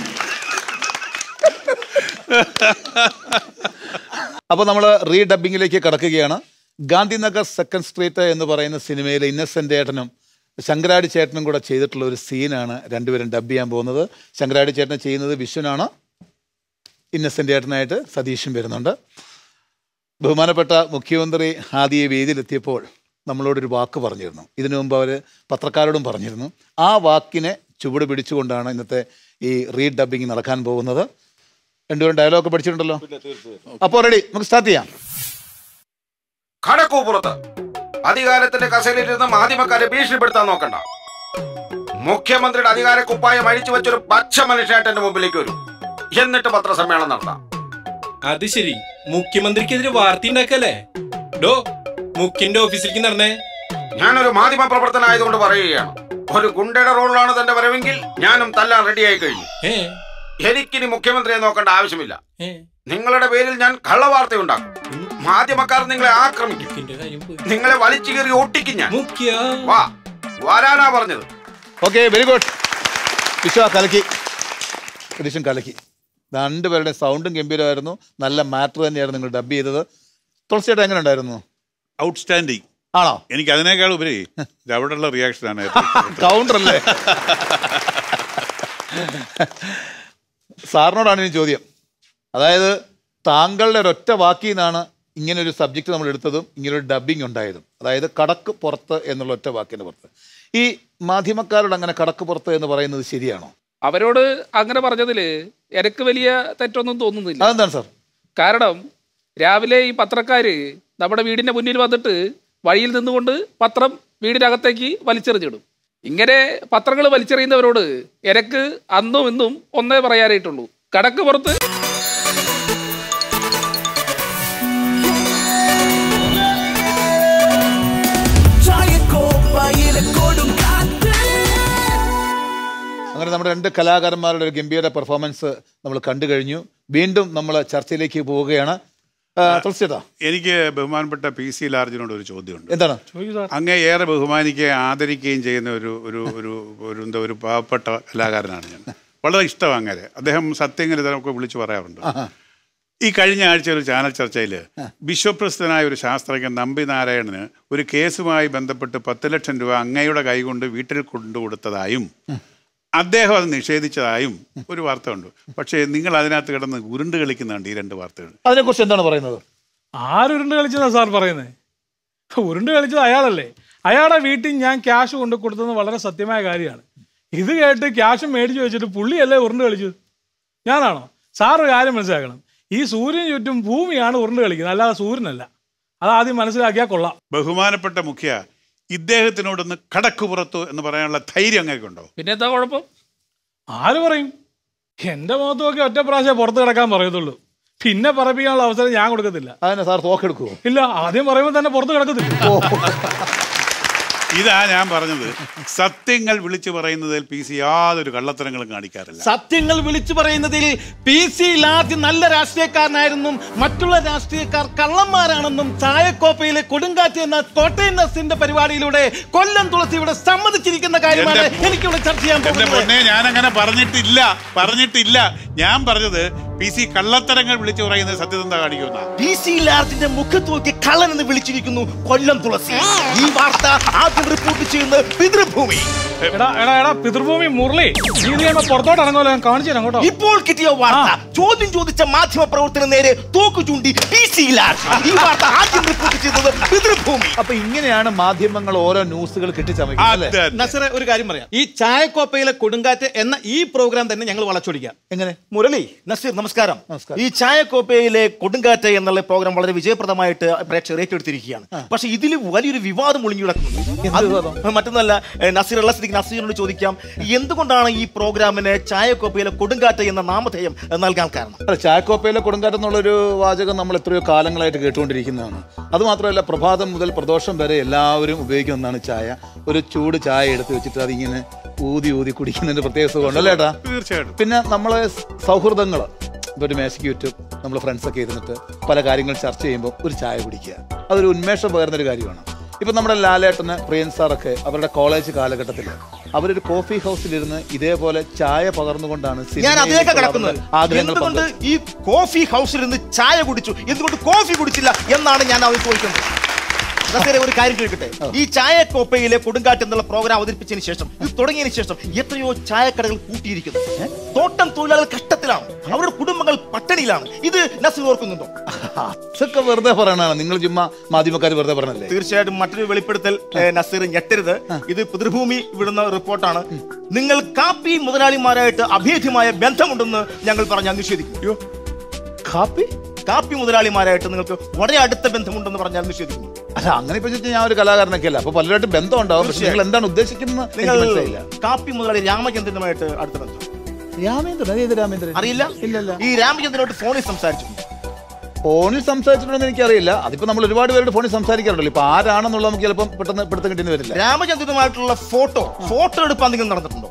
അപ്പോൾ നമ്മൾ റീ ഡബിങ്ങിലേക്ക് കടക്കുകയാണ് ഗാന്ധിനഗർ സെക്കൻഡ് സ്ട്രീറ്റ് എന്ന് പറയുന്ന സിനിമയിലെ ഇന്നസെൻ്റ് ഏട്ടനും ശങ്കരാടി ചേട്ടനും കൂടെ ചെയ്തിട്ടുള്ള ഒരു സീനാണ് രണ്ടുപേരും ഡബ് ചെയ്യാൻ പോകുന്നത് ശങ്കരാടി ചേട്ടനെ ചെയ്യുന്നത് വിശ്വനാണ് ഇന്നസെൻ്റ് ഏട്ടനായിട്ട് സതീഷും വരുന്നുണ്ട് ബഹുമാനപ്പെട്ട മുഖ്യമന്ത്രി ആദ്യ വേദിയിലെത്തിയപ്പോൾ നമ്മളോടൊരു വാക്ക് പറഞ്ഞിരുന്നു ഇതിനു മുമ്പ് അവർ പത്രക്കാരോടും പറഞ്ഞിരുന്നു ആ വാക്കിനെ ചുവട് പിടിച്ചുകൊണ്ടാണ് ഇന്നത്തെ ഈ റീ ഡബിങ് നടക്കാൻ പോകുന്നത് രണ്ടുപേരും ഡയലോഗ് പഠിച്ചിട്ടുണ്ടല്ലോ അപ്പോൾ റെഡി നമുക്ക് സ്റ്റാർട്ട് ചെയ്യാം കടക്കൂ പുറത്ത് അധികാരത്തിന്റെ കസേരയിലിരുന്ന് മാധ്യമക്കാരെ ഭീഷണിപ്പെടുത്താൻ നോക്കണ്ട മുഖ്യമന്ത്രിയുടെ അധികാര കുപ്പായം അഴിച്ചു വെച്ചൊരു പച്ച മനുഷ്യനായിട്ട് എന്റെ മുമ്പിലേക്ക് വരും എന്നിട്ട് പത്രസമ്മേളനം നടത്താം അത് ശരി മുഖ്യമന്ത്രിക്കെതിരെ വാർത്ത ഉണ്ടാക്കല്ലേ ഡോ മുഖ്യന്റെ ഓഫീസിലേക്ക് നടന്നേ ഞാനൊരു മാധ്യമ പ്രവർത്തനായതുകൊണ്ട് പറയുകയാണ് ഒരു ഗുണ്ടയുടെ റോളിലാണ് തന്റെ വരവെങ്കിൽ ഞാനും തല്ലാൻ റെഡിയായി കഴിഞ്ഞു എനിക്കിനി മുഖ്യമന്ത്രിയെ നോക്കേണ്ട ആവശ്യമില്ല നിങ്ങളുടെ പേരിൽ ഞാൻ കള്ളവാർത്ത ഉണ്ടാക്കും മാധ്യമക്കാർ നിങ്ങളെ ആക്രമിക്കും നിങ്ങളെ വലിച്ചു കയറി ഒട്ടിക്കും ഞാൻ വാ വരാനാ പറഞ്ഞത് ഓക്കെ വെരി ഗുഡ് വിശ്വ കലക്കി എഡിഷൻ കലക്കി രണ്ടുപേരുടെ സൗണ്ടും ഗംഭീരമായിരുന്നു നല്ല മാറ്റർ തന്നെയായിരുന്നു നിങ്ങൾ ഡബ് ചെയ്തത് തുളസിയേട്ടൻ എങ്ങനെ ഉണ്ടായിരുന്നു ഔട്ട്സ്റ്റാൻഡിങ് ആണോ എനിക്ക് അതിനേക്കാൾ ഉപരി ഇത് അവിടെയുള്ള റിയാക്ഷനാണ് കൗണ്ടർ അല്ലേ സാറിനോടാണ് ഇനി ചോദ്യം അതായത് താങ്കളുടെ ഒരൊറ്റ വാക്കിൽ നിന്നാണ് ഇങ്ങനെ ഒരു സബ്ജക്റ്റ് നമ്മൾ എടുത്തതും ഇങ്ങനെ ഒരു ഡബിങ് ഉണ്ടായതും അതായത് കടക്ക് പുറത്ത് എന്നുള്ള ഒറ്റ വാക്കിന്റെ പുറത്ത് ഈ മാധ്യമക്കാരോട് അങ്ങനെ കടക്ക് പുറത്ത് എന്ന് പറയുന്നത് ശരിയാണോ അവരോട് അങ്ങനെ പറഞ്ഞതിൽ എനിക്ക് വലിയ തെറ്റൊന്നും തോന്നുന്നില്ല അതെന്താണ് സാർ കാരണം രാവിലെ ഈ പത്രക്കാര് നമ്മുടെ വീടിന്റെ മുന്നിൽ വന്നിട്ട് വഴിയിൽ നിന്നുകൊണ്ട് പത്രം വീടിനകത്തേക്ക് വലിച്ചെറിഞ്ഞിടും ഇങ്ങനെ പത്രങ്ങൾ വലിച്ചെറിയുന്നവരോട് എനക്ക് അന്നും ഇന്നും ഒന്നേ പറയാനായിട്ടുള്ളൂ കടക്ക് പുറത്ത് അങ്ങനെ നമ്മുടെ രണ്ട് കലാകാരന്മാരുടെ ഒരു ഗംഭീര പെർഫോമൻസ് നമ്മൾ കണ്ടു കഴിഞ്ഞു വീണ്ടും നമ്മൾ ചർച്ചയിലേക്ക് പോവുകയാണ് ആ, തുളസിയേട്ടാ എനിക്ക് ബഹുമാനപ്പെട്ട പി സി ലാർജിനോട് ഒരു ചോദ്യമുണ്ട് എന്താണ് അങ്ങേ ഏറെ ബഹുമാനിക്കുകയും ആദരിക്കുകയും ചെയ്യുന്ന ഒരു ഒരു ഒരു ഒരു എന്താ ഒരു പാവപ്പെട്ട കലാകാരനാണ് ഞാൻ വളരെ ഇഷ്ടമാണ് അങ്ങനെ അദ്ദേഹം സത്യങ്ങൾ ഇതൊക്കെ വിളിച്ചു പറയാറുണ്ട് ഈ കഴിഞ്ഞ ആഴ്ച ഒരു ചാനൽ ചർച്ചയിൽ വിശ്വപ്രസിദ്ധനായ ഒരു ശാസ്ത്രജ്ഞൻ നമ്പി നാരായണന് ഒരു കേസുമായി ബന്ധപ്പെട്ട് പത്ത് ലക്ഷം രൂപ അങ്ങയുടെ കൈകൊണ്ട് വീട്ടിൽ കൊണ്ടുകൊടുത്തതായും അദ്ദേഹം അത് നിഷേധിച്ചതായും ഒരു വാർത്ത ഉണ്ട് പക്ഷേ നിങ്ങൾ അതിനകത്ത് കിടന്ന് ഉരുണ്ട് കളിക്കുന്നുണ്ട് ഈ രണ്ട് വാർത്തകൾ അതിനെക്കുറിച്ച് എന്താണ് പറയുന്നത് ആരുരുണ്ട് കളിച്ചതാ സാർ പറയുന്നത് ഉരുണ്ട് കളിച്ചത് അയാളല്ലേ അയാളുടെ വീട്ടിൽ ഞാൻ ക്യാഷ് കൊണ്ട് കൊടുത്തത് വളരെ സത്യമായ കാര്യമാണ് ഇത് കേട്ട് ക്യാഷ് മേടിച്ചു വെച്ചിട്ട് പുള്ളിയല്ലേ ഉരുണ്ട് കളിച്ചത് ഞാനാണോ സാർ ഒരു കാര്യം മനസ്സിലാക്കണം ഈ സൂര്യന് ചുറ്റും ഭൂമിയാണ് ഉരുണ്ട് കളിക്കുന്നത് അല്ലാതെ സൂര്യനല്ല അത് ആദ്യം മനസ്സിലാക്കിയാൽ കൊള്ളാം ബഹുമാനപ്പെട്ട മുഖ്യ ഇദ്ദേഹത്തിനോടൊന്ന് കടക്ക് പുറത്തു എന്ന് പറയാനുള്ള ധൈര്യം അങ്ങേക്കുണ്ടോ പിന്നെ എന്താ കുഴപ്പം ആര് പറയും എന്റെ മുഖത്ത് നോക്കി ഒറ്റ പ്രാവശ്യം പുറത്ത് കിടക്കാൻ പറയത്തുള്ളൂ പിന്നെ പറപ്പിക്കാനുള്ള അവസരം ഞാൻ കൊടുക്കത്തില്ല അതിനെ സാർ തോക്കെടുക്കുമോ ഇല്ല ആദ്യം പറയുമ്പോൾ തന്നെ പുറത്ത് കിടക്കത്തില്ല ഇതാ ഞാൻ പറഞ്ഞത് സത്യങ്ങൾ വിളിച്ചു പറയുന്നതിൽ പി സി യാതൊരു കള്ളത്തരങ്ങളും കാണിക്കാറില്ല സത്യങ്ങൾ വിളിച്ചു പറയുന്നതിൽ പി സി ലാർജ് നല്ല രാഷ്ട്രീയക്കാരനായിരുന്നും മറ്റുള്ള രാഷ്ട്രീയക്കാർ കള്ളന്മാരാണെന്നും ചായക്കോപ്പയിലെ കൊടുങ്കാറ്റ് എന്ന കോട്ടയം നസിന്റെ പരിപാടിയിലൂടെ കൊല്ലം തുളസി ഇവിടെ സമ്മതിച്ചിരിക്കുന്ന കാര്യമാണ് എന്റെ- എനിക്കിവിടെ ചർച്ച ചെയ്യാൻ എന്റെ പോകുന്നത് പൊന്നെ ഞാൻ അങ്ങനെ പറഞ്ഞിട്ടില്ല പറഞ്ഞിട്ടില്ല ഞാൻ പറഞ്ഞത് പി സി കള്ളത്തരങ്ങൾ വിളിച്ചു പറയുന്നത് സത്യസന്ധ കാണിക്കുന്ന പി സി ലാർജിന്റെ മുഖത്ത് നോക്കി കള്ളൻ എന്ന് വിളിച്ചിരിക്കുന്നു കൊല്ലം തുളസി ഈ വാർത്ത ആദ്യം റിപ്പോർട്ട് ചെയ്യുന്ന പിതൃഭൂമി എടാ എടാ എടാ പിതൃഭൂമി മുരളി നീ ഇത് ചെയ്യുമ്പോ പുറത്തോട്ട് ഇറങ്ങുമല്ലോ ഞാൻ കാണിച്ചു തരാം കേട്ടോ ഇപ്പോൾ കിട്ടിയ വാർത്ത ചോദ്യം ചോദിച്ച മാധ്യമ പ്രവർത്തന നേരെ തോക്ക് ചൂണ്ടി പി സി ലാർജ് ഈ വാർത്ത ആദ്യം റിപ്പോർട്ട് ചെയ്തത് പിതൃഭൂമി അപ്പൊ ഇങ്ങനെയാണ് മാധ്യമങ്ങൾ ഓരോ ന്യൂസുകൾ കെട്ടിച്ചമയ്ക്കുന്നത് അല്ലേ? നസറെ ഒരു കാര്യം പറയാം ഈ ചായക്കോപ്പയിലെ കൊടുങ്കാറ്റ് എന്ന ഈ പ്രോഗ്രാം തന്നെ ഞങ്ങൾ വളച്ചൊടിക്കാം എങ്ങനെ മുരളി നസീർ നമസ്കാരം ഈ ചായക്കോപ്പയിലെ കൊടുങ്കാറ്റ് എന്നുള്ള പ്രോഗ്രാം വളരെ വിജയപ്രദമായിട്ട് പ്രേക്ഷകർ ഏറ്റെടുത്തിരിക്കുകയാണ് പക്ഷെ ഇതിൽ വലിയൊരു വിവാദം ഒളിഞ്ഞു കിടക്കുന്നുണ്ട് അത് മറ്റൊന്നല്ല ഏ, നസീർ ഉള്ള സ്ഥിതിക്ക് നസീറിനോട് ചോദിക്കാം എന്തുകൊണ്ടാണ് ഈ പ്രോഗ്രാമിന് ചായക്കോപ്പയിലെ കൊടുങ്കാറ്റ് എന്ന നാമധേയം ഏ, നൽകാൻ കാരണം അല്ല ചായക്കോപ്പയിലെ കൊടുങ്കാറ്റ് എന്നുള്ളൊരു വാചകം നമ്മൾ എത്രയോ കാലങ്ങളായിട്ട് കേട്ടുകൊണ്ടിരിക്കുന്നതാണ് അതുമാത്രമല്ല പ്രഭാതം മുതൽ പ്രദോഷം വരെ എല്ലാവരും ഉപയോഗിക്കുന്ന ഒന്നാണ് ചായ ഒരു ചൂട് ചായ എടുത്ത് വെച്ചിട്ട് അതിങ്ങനെ ഊതി ഊതി കുടിക്കുന്നതിന്റെ പ്രത്യേക സുഖമുണ്ട് അല്ലേ ഏട്ടാ തീർച്ചയായിട്ടും പിന്നെ നമ്മളെ സൗഹൃദങ്ങൾ ഒരു മേശയ്ക്ക് ചുറ്റും നമ്മൾ ഫ്രണ്ട്സൊക്കെ ഇരുന്നിട്ട് പല കാര്യങ്ങൾ ചർച്ച ചെയ്യുമ്പോൾ ഒരു ചായ കുടിക്കുക അതൊരു ഉന്മേഷം പകരുന്നൊരു കാര്യമാണ് ഇപ്പം നമ്മുടെ ലാലേട്ടന് പ്രിയൻ സാറൊക്കെ അവരുടെ കോളേജ് കാലഘട്ടത്തിൽ അവരൊരു കോഫി ഹൗസിലിരുന്ന് ഇതേപോലെ ചായ പകർന്നുകൊണ്ടാണ് ഞാൻ സിനിമയിൽ അതിലേക്ക് ഉള്ള കടക്കുന്നത് അവരുടെ ആഗ്രഹങ്ങൾ എന്തുകൊണ്ട് പങ്കുവച്ചത്. ഈ കോഫി ഹൗസിൽ നിന്ന് ചായ കുടിച്ചു എന്തുകൊണ്ട് കോഫി കുടിച്ചില്ല എന്നാണ് ഞാൻ അത് ചോദിക്കുന്നത് നസീറെ, ഒരു കാര്യം ചോദിക്കട്ടെ ഈ ചായ കോപ്പയിലെ കൊടുങ്കാറ്റ് എന്നുള്ള പ്രോഗ്രാം അവതരിപ്പിച്ചതിന് ശേഷം ഇത് തുടങ്ങിയതിന് ശേഷം എത്രയോ ചായക്കടകൾ കൂട്ടിയിരിക്കുന്നു ഏ? തോട്ടം തൊഴിലാളികൾ കഷ്ടത്തിലാണ് അവരുടെ കുടുംബങ്ങൾ പട്ടിണിയിലാണ് ഇത് നസീർ ഓർക്കുന്നുണ്ടോ ഇതൊക്കെ വെറുതെ പറയണതാണ് നിങ്ങൾ ചുമ്മാ മാധ്യമക്കാർ വെറുതെ പറഞ്ഞല്ലേ തീർച്ചയായിട്ടും മറ്റൊരു വെളിപ്പെടുത്തൽ ഏ, നസീർ ഞെട്ടരുത് ഇത് പിതൃഭൂമി വിടുന്ന റിപ്പോർട്ടാണ് നിങ്ങൾ കാപ്പി മുതലാളിമാരായിട്ട് അഭേദ്യമായ ബന്ധമുണ്ടെന്ന് ഞങ്ങൾ പറഞ്ഞാൽ നിഷേധിക്കും കാപ്പി കാപ്പി മുതലാളിമാരായിട്ട് നിങ്ങൾക്ക് വളരെ അടുത്ത ബന്ധമുണ്ടെന്ന് പറഞ്ഞാൽ നിഷേധിക്കുന്നു അല്ല അങ്ങനെ ഇപ്പൊ ചോദിച്ചാൽ ഞാൻ ഒരു കലാകാരനൊക്കെ അല്ല അപ്പൊ പലരായിട്ട് ബന്ധം ഉണ്ടാവും പക്ഷെ നിങ്ങൾ എന്താണ് ഉദ്ദേശിക്കുന്നത് എനിക്ക് നിങ്ങൾ മനസ്സിലായില്ല കാപ്പി മുതലാളി രാമചന്ദ്രനുമായിട്ട് അടുത്ത ബന്ധം രാമേന്ദ്രൻ ഏത് രാമേന്ദ്രൻ അറിയില്ല ഇല്ലല്ല ഈ രാമചന്ദ്രനോട്ട് ഫോണിൽ സംസാരിച്ചു ഫോണിൽ സംസാരിച്ചിട്ടുണ്ടെന്ന് എനിക്കറിയില്ല അതിപ്പോ നമ്മൾ ഒരുപാട് പേരുടെ ഫോണിൽ സംസാരിക്കാറുണ്ടല്ലോ ഇപ്പൊ ആരാണെന്നുള്ളത് നമുക്ക് ചിലപ്പോൾ പെട്ടെന്ന് പിടുത്തം കിട്ടിയെന്ന് വരില്ല രാമചന്ദ്രനുമായിട്ടുള്ള ഫോട്ടോ ഫോട്ടോ എടുപ്പ് എന്തെങ്കിലും നടന്നിട്ടുണ്ടോ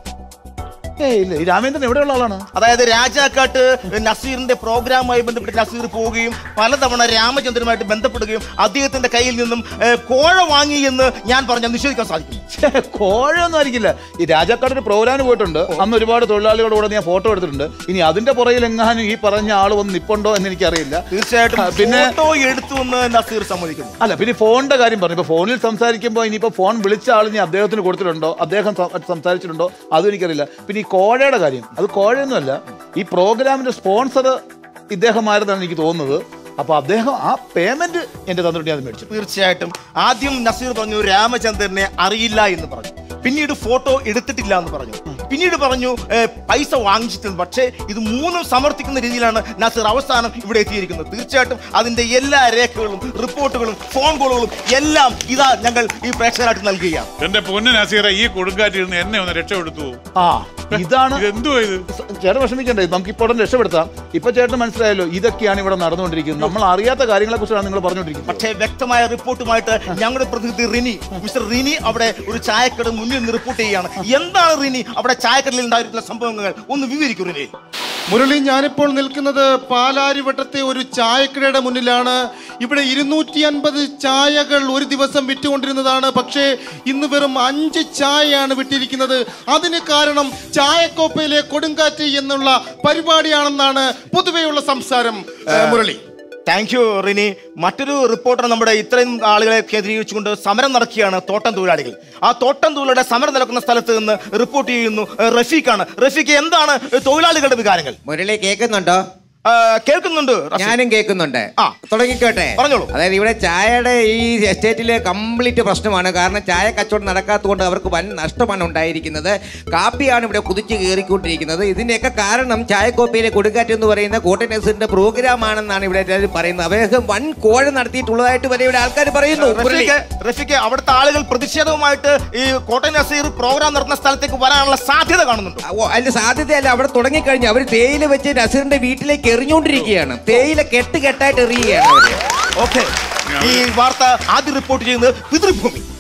ഏയ് ഇല്ല ഈ രാമേന്ദ്രൻ എവിടെയുള്ള ആളാണ് അതായത് രാജാക്കാട്ട് നസീറിന്റെ പ്രോഗ്രാമുമായി ബന്ധപ്പെട്ട് നസീർ പോവുകയും പലതവണ രാമചന്ദ്രനുമായിട്ട് ബന്ധപ്പെടുകയും അദ്ദേഹത്തിന്റെ കയ്യിൽ നിന്നും ഏ, കോഴ വാങ്ങി എന്ന് ഞാൻ പറഞ്ഞാൽ നിഷേധിക്കാൻ സാധിക്കും കോഴയൊന്നും ആയിരിക്കില്ല ഈ രാജാക്കാട് ഒരു പ്രോഗ്രാമിന് പോയിട്ടുണ്ട് അന്ന് ഒരുപാട് തൊഴിലാളികളുടെ കൂടെ ഞാൻ ഫോട്ടോ എടുത്തിട്ടുണ്ട് ഇനി അതിന്റെ പുറകിൽ എങ്ങാനും ഈ പറഞ്ഞ ആൾ വന്ന് നിപ്പുണ്ടോ എന്ന് എനിക്കറിയില്ല തീർച്ചയായിട്ടും ആ, പിന്നെ ഫോട്ടോ എടുത്തു എന്ന് നസീർ സമ്മതിക്കുന്നു അല്ല പിന്നെ ഫോണിന്റെ കാര്യം പറഞ്ഞു ഇപ്പൊ ഫോണിൽ സംസാരിക്കുമ്പോൾ ഇനിയിപ്പോ ഫോൺ വിളിച്ച ആൾ ഞാൻ അദ്ദേഹത്തിന് കൊടുത്തിട്ടുണ്ടോ അദ്ദേഹം സം- സംസാരിച്ചിട്ടുണ്ടോ അതും എനിക്കറിയില്ല പിന്നെ ഈ കോഴയുടെ കാര്യം അത് കോഴയൊന്നുമല്ല ഈ പ്രോഗ്രാമിന്റെ സ്പോൺസർ ഇദ്ദേഹമായിരുന്നാണ് എനിക്ക് തോന്നുന്നത് അപ്പൊ അദ്ദേഹം ആ പേയ്മെന്റ് എന്റെ തന്നിട്ട് ഞാൻ മേടിച്ചു തീർച്ചയായിട്ടും ആദ്യം നസീർ പറഞ്ഞു രാമചന്ദ്രനെ അറിയില്ല എന്ന് പറഞ്ഞു പിന്നീട് ഫോട്ടോ എടുത്തിട്ടില്ല എന്ന് പറഞ്ഞു പിന്നീട് പറഞ്ഞു "ഏ, പൈസ വാങ്ങിച്ചിട്ടുണ്ട് പക്ഷേ ഇത് മൂന്നും സമർത്ഥിക്കുന്ന രീതിയിലാണ് നസീർ അവസാനം ഇവിടെ എത്തിയിരിക്കുന്നത് തീർച്ചയായിട്ടും അതിന്റെ എല്ലാ രേഖകളും റിപ്പോർട്ടുകളും ഫോൺ കോളുകളും എല്ലാം ഇതാ ഞങ്ങൾ ഈ പ്രേക്ഷകരായിട്ട് നൽകുകയാണ് എന്റെ പൊന്നു നസീറ ഈ കൊടുങ്കാറ്റിൽ നിന്ന് എന്നെ ഒന്ന് രക്ഷപ്പെടുത്തു ആ ഇതാണ് എന്തുവാ ഇത് ചേട്ടൻ വിഷമിക്കണ്ടേ നമുക്ക് ഇപ്പോൾ ഉടനെ രക്ഷപ്പെടുത്താം ഇപ്പൊ ചേട്ടൻ മനസ്സിലായല്ലോ ഇതൊക്കെയാണ് ഇവിടെ നടന്നുകൊണ്ടിരിക്കുന്നത് നമ്മൾ അറിയാത്ത കാര്യങ്ങളെ കുറിച്ചാണ് നിങ്ങൾ പറഞ്ഞുകൊണ്ടിരിക്കുന്നത് പക്ഷേ വ്യക്തമായ റിപ്പോർട്ടുമായിട്ട് ഞങ്ങളുടെ പ്രതിനിധി റിനി മിസ്റ്റർ റിനി അവിടെ ഒരു ചായക്കട മുന്നിൽ നിന്ന് റിപ്പോർട്ട് ചെയ്യുകയാണ് എന്താണ് റിനി അവിടെ ചായക്കടയിൽ ഉണ്ടായിട്ടുള്ള സംഭവങ്ങൾ ഒന്ന് വിവരിക്കൂ റിനി മുരളി ഞാനിപ്പോൾ നിൽക്കുന്നത് പാലാരിവട്ടത്തെ ഒരു ചായക്കടയുടെ മുന്നിലാണ് ഇവിടെ ഇരുന്നൂറ്റി അൻപത് ചായകൾ ഒരു ദിവസം വിറ്റുകൊണ്ടിരുന്നതാണ് പക്ഷേ ഇന്ന് വെറും അഞ്ച് ചായയാണ് വിട്ടിരിക്കുന്നത് അതിന് കാരണം ചായക്കോപ്പയിലെ കൊടുങ്കാറ്റ് എന്നുള്ള പരിപാടിയാണെന്നാണ് പൊതുവെയുള്ള സംസാരം ഏ, മുരളി താങ്ക് യു റിനി മറ്റൊരു റിപ്പോർട്ടർ നമ്മുടെ ഇത്രയും ആളുകളെ കേന്ദ്രീകരിച്ചുകൊണ്ട് സമരം നടക്കുകയാണ് തോട്ടം തൊഴിലാളികൾ ആ തോട്ടം തൊഴിലാളിയുടെ സമരം നടക്കുന്ന സ്ഥലത്ത് നിന്ന് റിപ്പോർട്ട് ചെയ്യുന്നു ഏഹ്, റഫീഖാണ് റഫീഖ് എന്താണ് തൊഴിലാളികളുടെ വികാരങ്ങൾ മുരളി കേൾക്കുന്നുണ്ടോ ആ, കേൾക്കുന്നുണ്ട് റഫീഖ്. ഞാനും കേൾക്കുന്നുണ്ട് ആ. തുടങ്ങിക്കോട്ടെ പറഞ്ഞോളൂ അതായത് ഇവിടെ ചായയുടെ ഈ എസ്റ്റേറ്റിലെ കംപ്ലീറ്റ് പ്രശ്നമാണ് കാരണം ചായ കച്ചവടം നടക്കാത്തതുകൊണ്ട് അവർക്ക് വൻ നഷ്ടമാണ് ഉണ്ടായിരിക്കുന്നത് കാപ്പിയാണ് ഇവിടെ കുതിച്ച് കയറിക്കൊണ്ടിരിക്കുന്നത് ഇതിന്റെയൊക്കെ കാരണം ചായക്കോപ്പയിലെ കൊടുക്കാറ്റ് എന്ന് പറയുന്ന കോട്ടനസിന്റെ പ്രോഗ്രാം ആണെന്നാണ് ഇവിടെ എല്ലാവരും പറയുന്നത് അദ്ദേഹം വൻ കോഴ നടത്തിയിട്ടുള്ളതായിട്ട് വരെ ഇവിടെ ആൾക്കാർ പറയുന്നു മുരളി. റഫീഖ് റഫീഖ് അവിടുത്തെ ആളുകൾ പ്രതിഷേധവുമായിട്ട് ഈ കോട്ടയം നസീർ പ്രോഗ്രാം നടത്തുന്ന സ്ഥലത്തേക്ക് വരാനുള്ള സാധ്യത കാണുന്നുണ്ട് ഓ, അതിന്റെ സാധ്യതയല്ല അവിടെ തുടങ്ങിക്കഴിഞ്ഞു അവർ തേയില വെച്ച് നസീറിന്റെ വീട്ടിലേക്ക് എറിഞ്ഞുകൊണ്ടിരിക്കുകയാണ് തേയില കെട്ട് കെട്ടായിട്ട് എറിയുകയാണ് അവര് ഓക്കെ ഈ വാർത്ത ആദ്യം റിപ്പോർട്ട് ചെയ്യുന്നത് പിതൃഭൂമി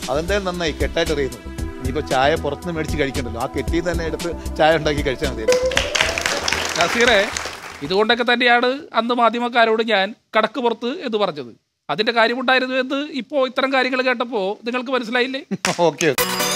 അതെന്തായാലും നന്നായി കെട്ടായിട്ട് അറിയുന്നത് ഇനിയിപ്പോൾ ചായ പുറത്തുനിന്ന് മേടിച്ച് കഴിക്കണ്ടല്ലോ ആ കെട്ടിയിൽ തന്നെ എടുത്ത് ചായ ഉണ്ടാക്കി കഴിച്ചാൽ മതി നസീറെ ഇതുകൊണ്ടൊക്കെ തന്നെയാണ് അന്ന് മാധ്യമക്കാരോട് ഞാൻ കടക്ക് പുറത്ത് എന്ന് പറഞ്ഞത് അതിന്റെ കാര്യമുണ്ടായിരുന്നു എന്ന് ഇപ്പോൾ ഇത്തരം കാര്യങ്ങൾ കേട്ടപ്പോൾ നിങ്ങൾക്ക് മനസ്സിലായില്ലേ ഓക്കെ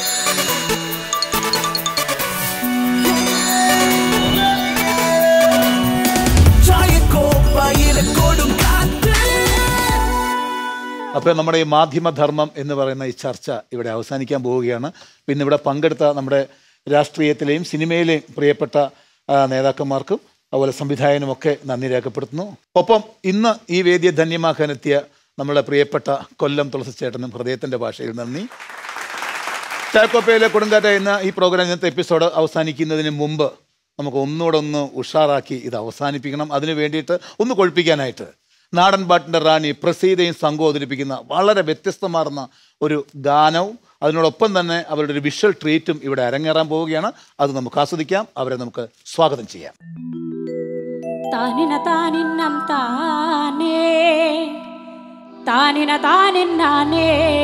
അപ്പോൾ നമ്മുടെ ഈ മാധ്യമധർമ്മം എന്ന് പറയുന്ന ഈ ചർച്ച ഇവിടെ അവസാനിക്കാൻ പോവുകയാണ് പിന്നെ ഇവിടെ പങ്കെടുത്ത നമ്മുടെ രാഷ്ട്രീയത്തിലെയും സിനിമയിലെയും പ്രിയപ്പെട്ട ആ, നേതാക്കന്മാർക്കും അതുപോലെ സംവിധായകനുമൊക്കെ നന്ദി രേഖപ്പെടുത്തുന്നു ഒപ്പം ഇന്ന് ഈ വേദിയെ ധന്യമാക്കാനെത്തിയ നമ്മുടെ പ്രിയപ്പെട്ട കൊല്ലം തുളസിച്ചേട്ടനും ഹൃദയത്തിൻ്റെ ഭാഷയിൽ നന്ദി ചാക്കോപ്പയിലെ കൊടുങ്കാറ്റ എന്ന ഈ പ്രോഗ്രാം ഇന്നത്തെ എപ്പിസോഡ് അവസാനിക്കുന്നതിന് മുമ്പ് നമുക്ക് ഒന്നുകൂടെ ഒന്ന് ഉഷാറാക്കി ഇത് അവസാനിപ്പിക്കണം അതിന് വേണ്ടിയിട്ട് ഒന്ന് കൊഴിപ്പിക്കാനായിട്ട് നാടൻ പാട്ടിൻ്റെ റാണി പ്രസീതയും സംഘവും അവതരിപ്പിക്കുന്ന വളരെ വ്യത്യസ്തമാർന്ന ഒരു ഗാനവും അതിനോടൊപ്പം തന്നെ അവരുടെ ഒരു വിഷ്വൽ ട്രീറ്റും ഇവിടെ അരങ്ങേറാൻ പോവുകയാണ് അത് നമുക്ക് ആസ്വദിക്കാം അവരെ നമുക്ക് സ്വാഗതം ചെയ്യാം താനിന താനിന്നം താനേ താനിന താനിന്നാനേ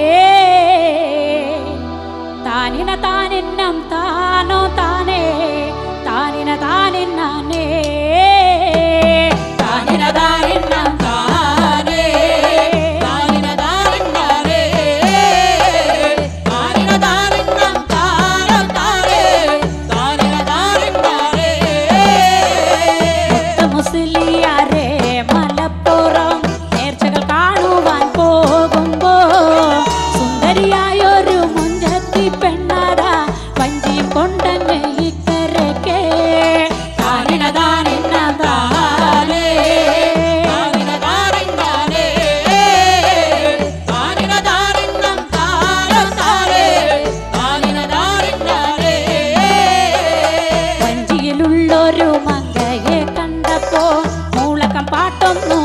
താനിന താനിന്നം താനോ താനേ താനിന താനിന്നാനേ താനിന താനിന്നം താനേ താനിന താനിന്നാനേ താനിന താനിന്നം താനോ താനേ താനിന താനിന്നാനേ മുസ്ലിയാരെ മലപ്പുറം നേർച്ചകൾ കാണുവാൻ പോകുമ്പോ സുന്ദരിയായൊരു മുഞ്ചത്തി പെണ്ണാട വഞ്ചിയും കൊണ്ടങ്ങ് ഇക്കരക്കെ താനിനതാനിന്ന താനേ താനിനതാനിന്നാനേ താനിനതാനിന്നം താനം താനേ താനിനതാനിന്നാനേ വഞ്ചിയിലുള്ളൊരു മങ്കയെ കണ്ടപ്പോ മൂളക്കം പാട്ടൊന്നു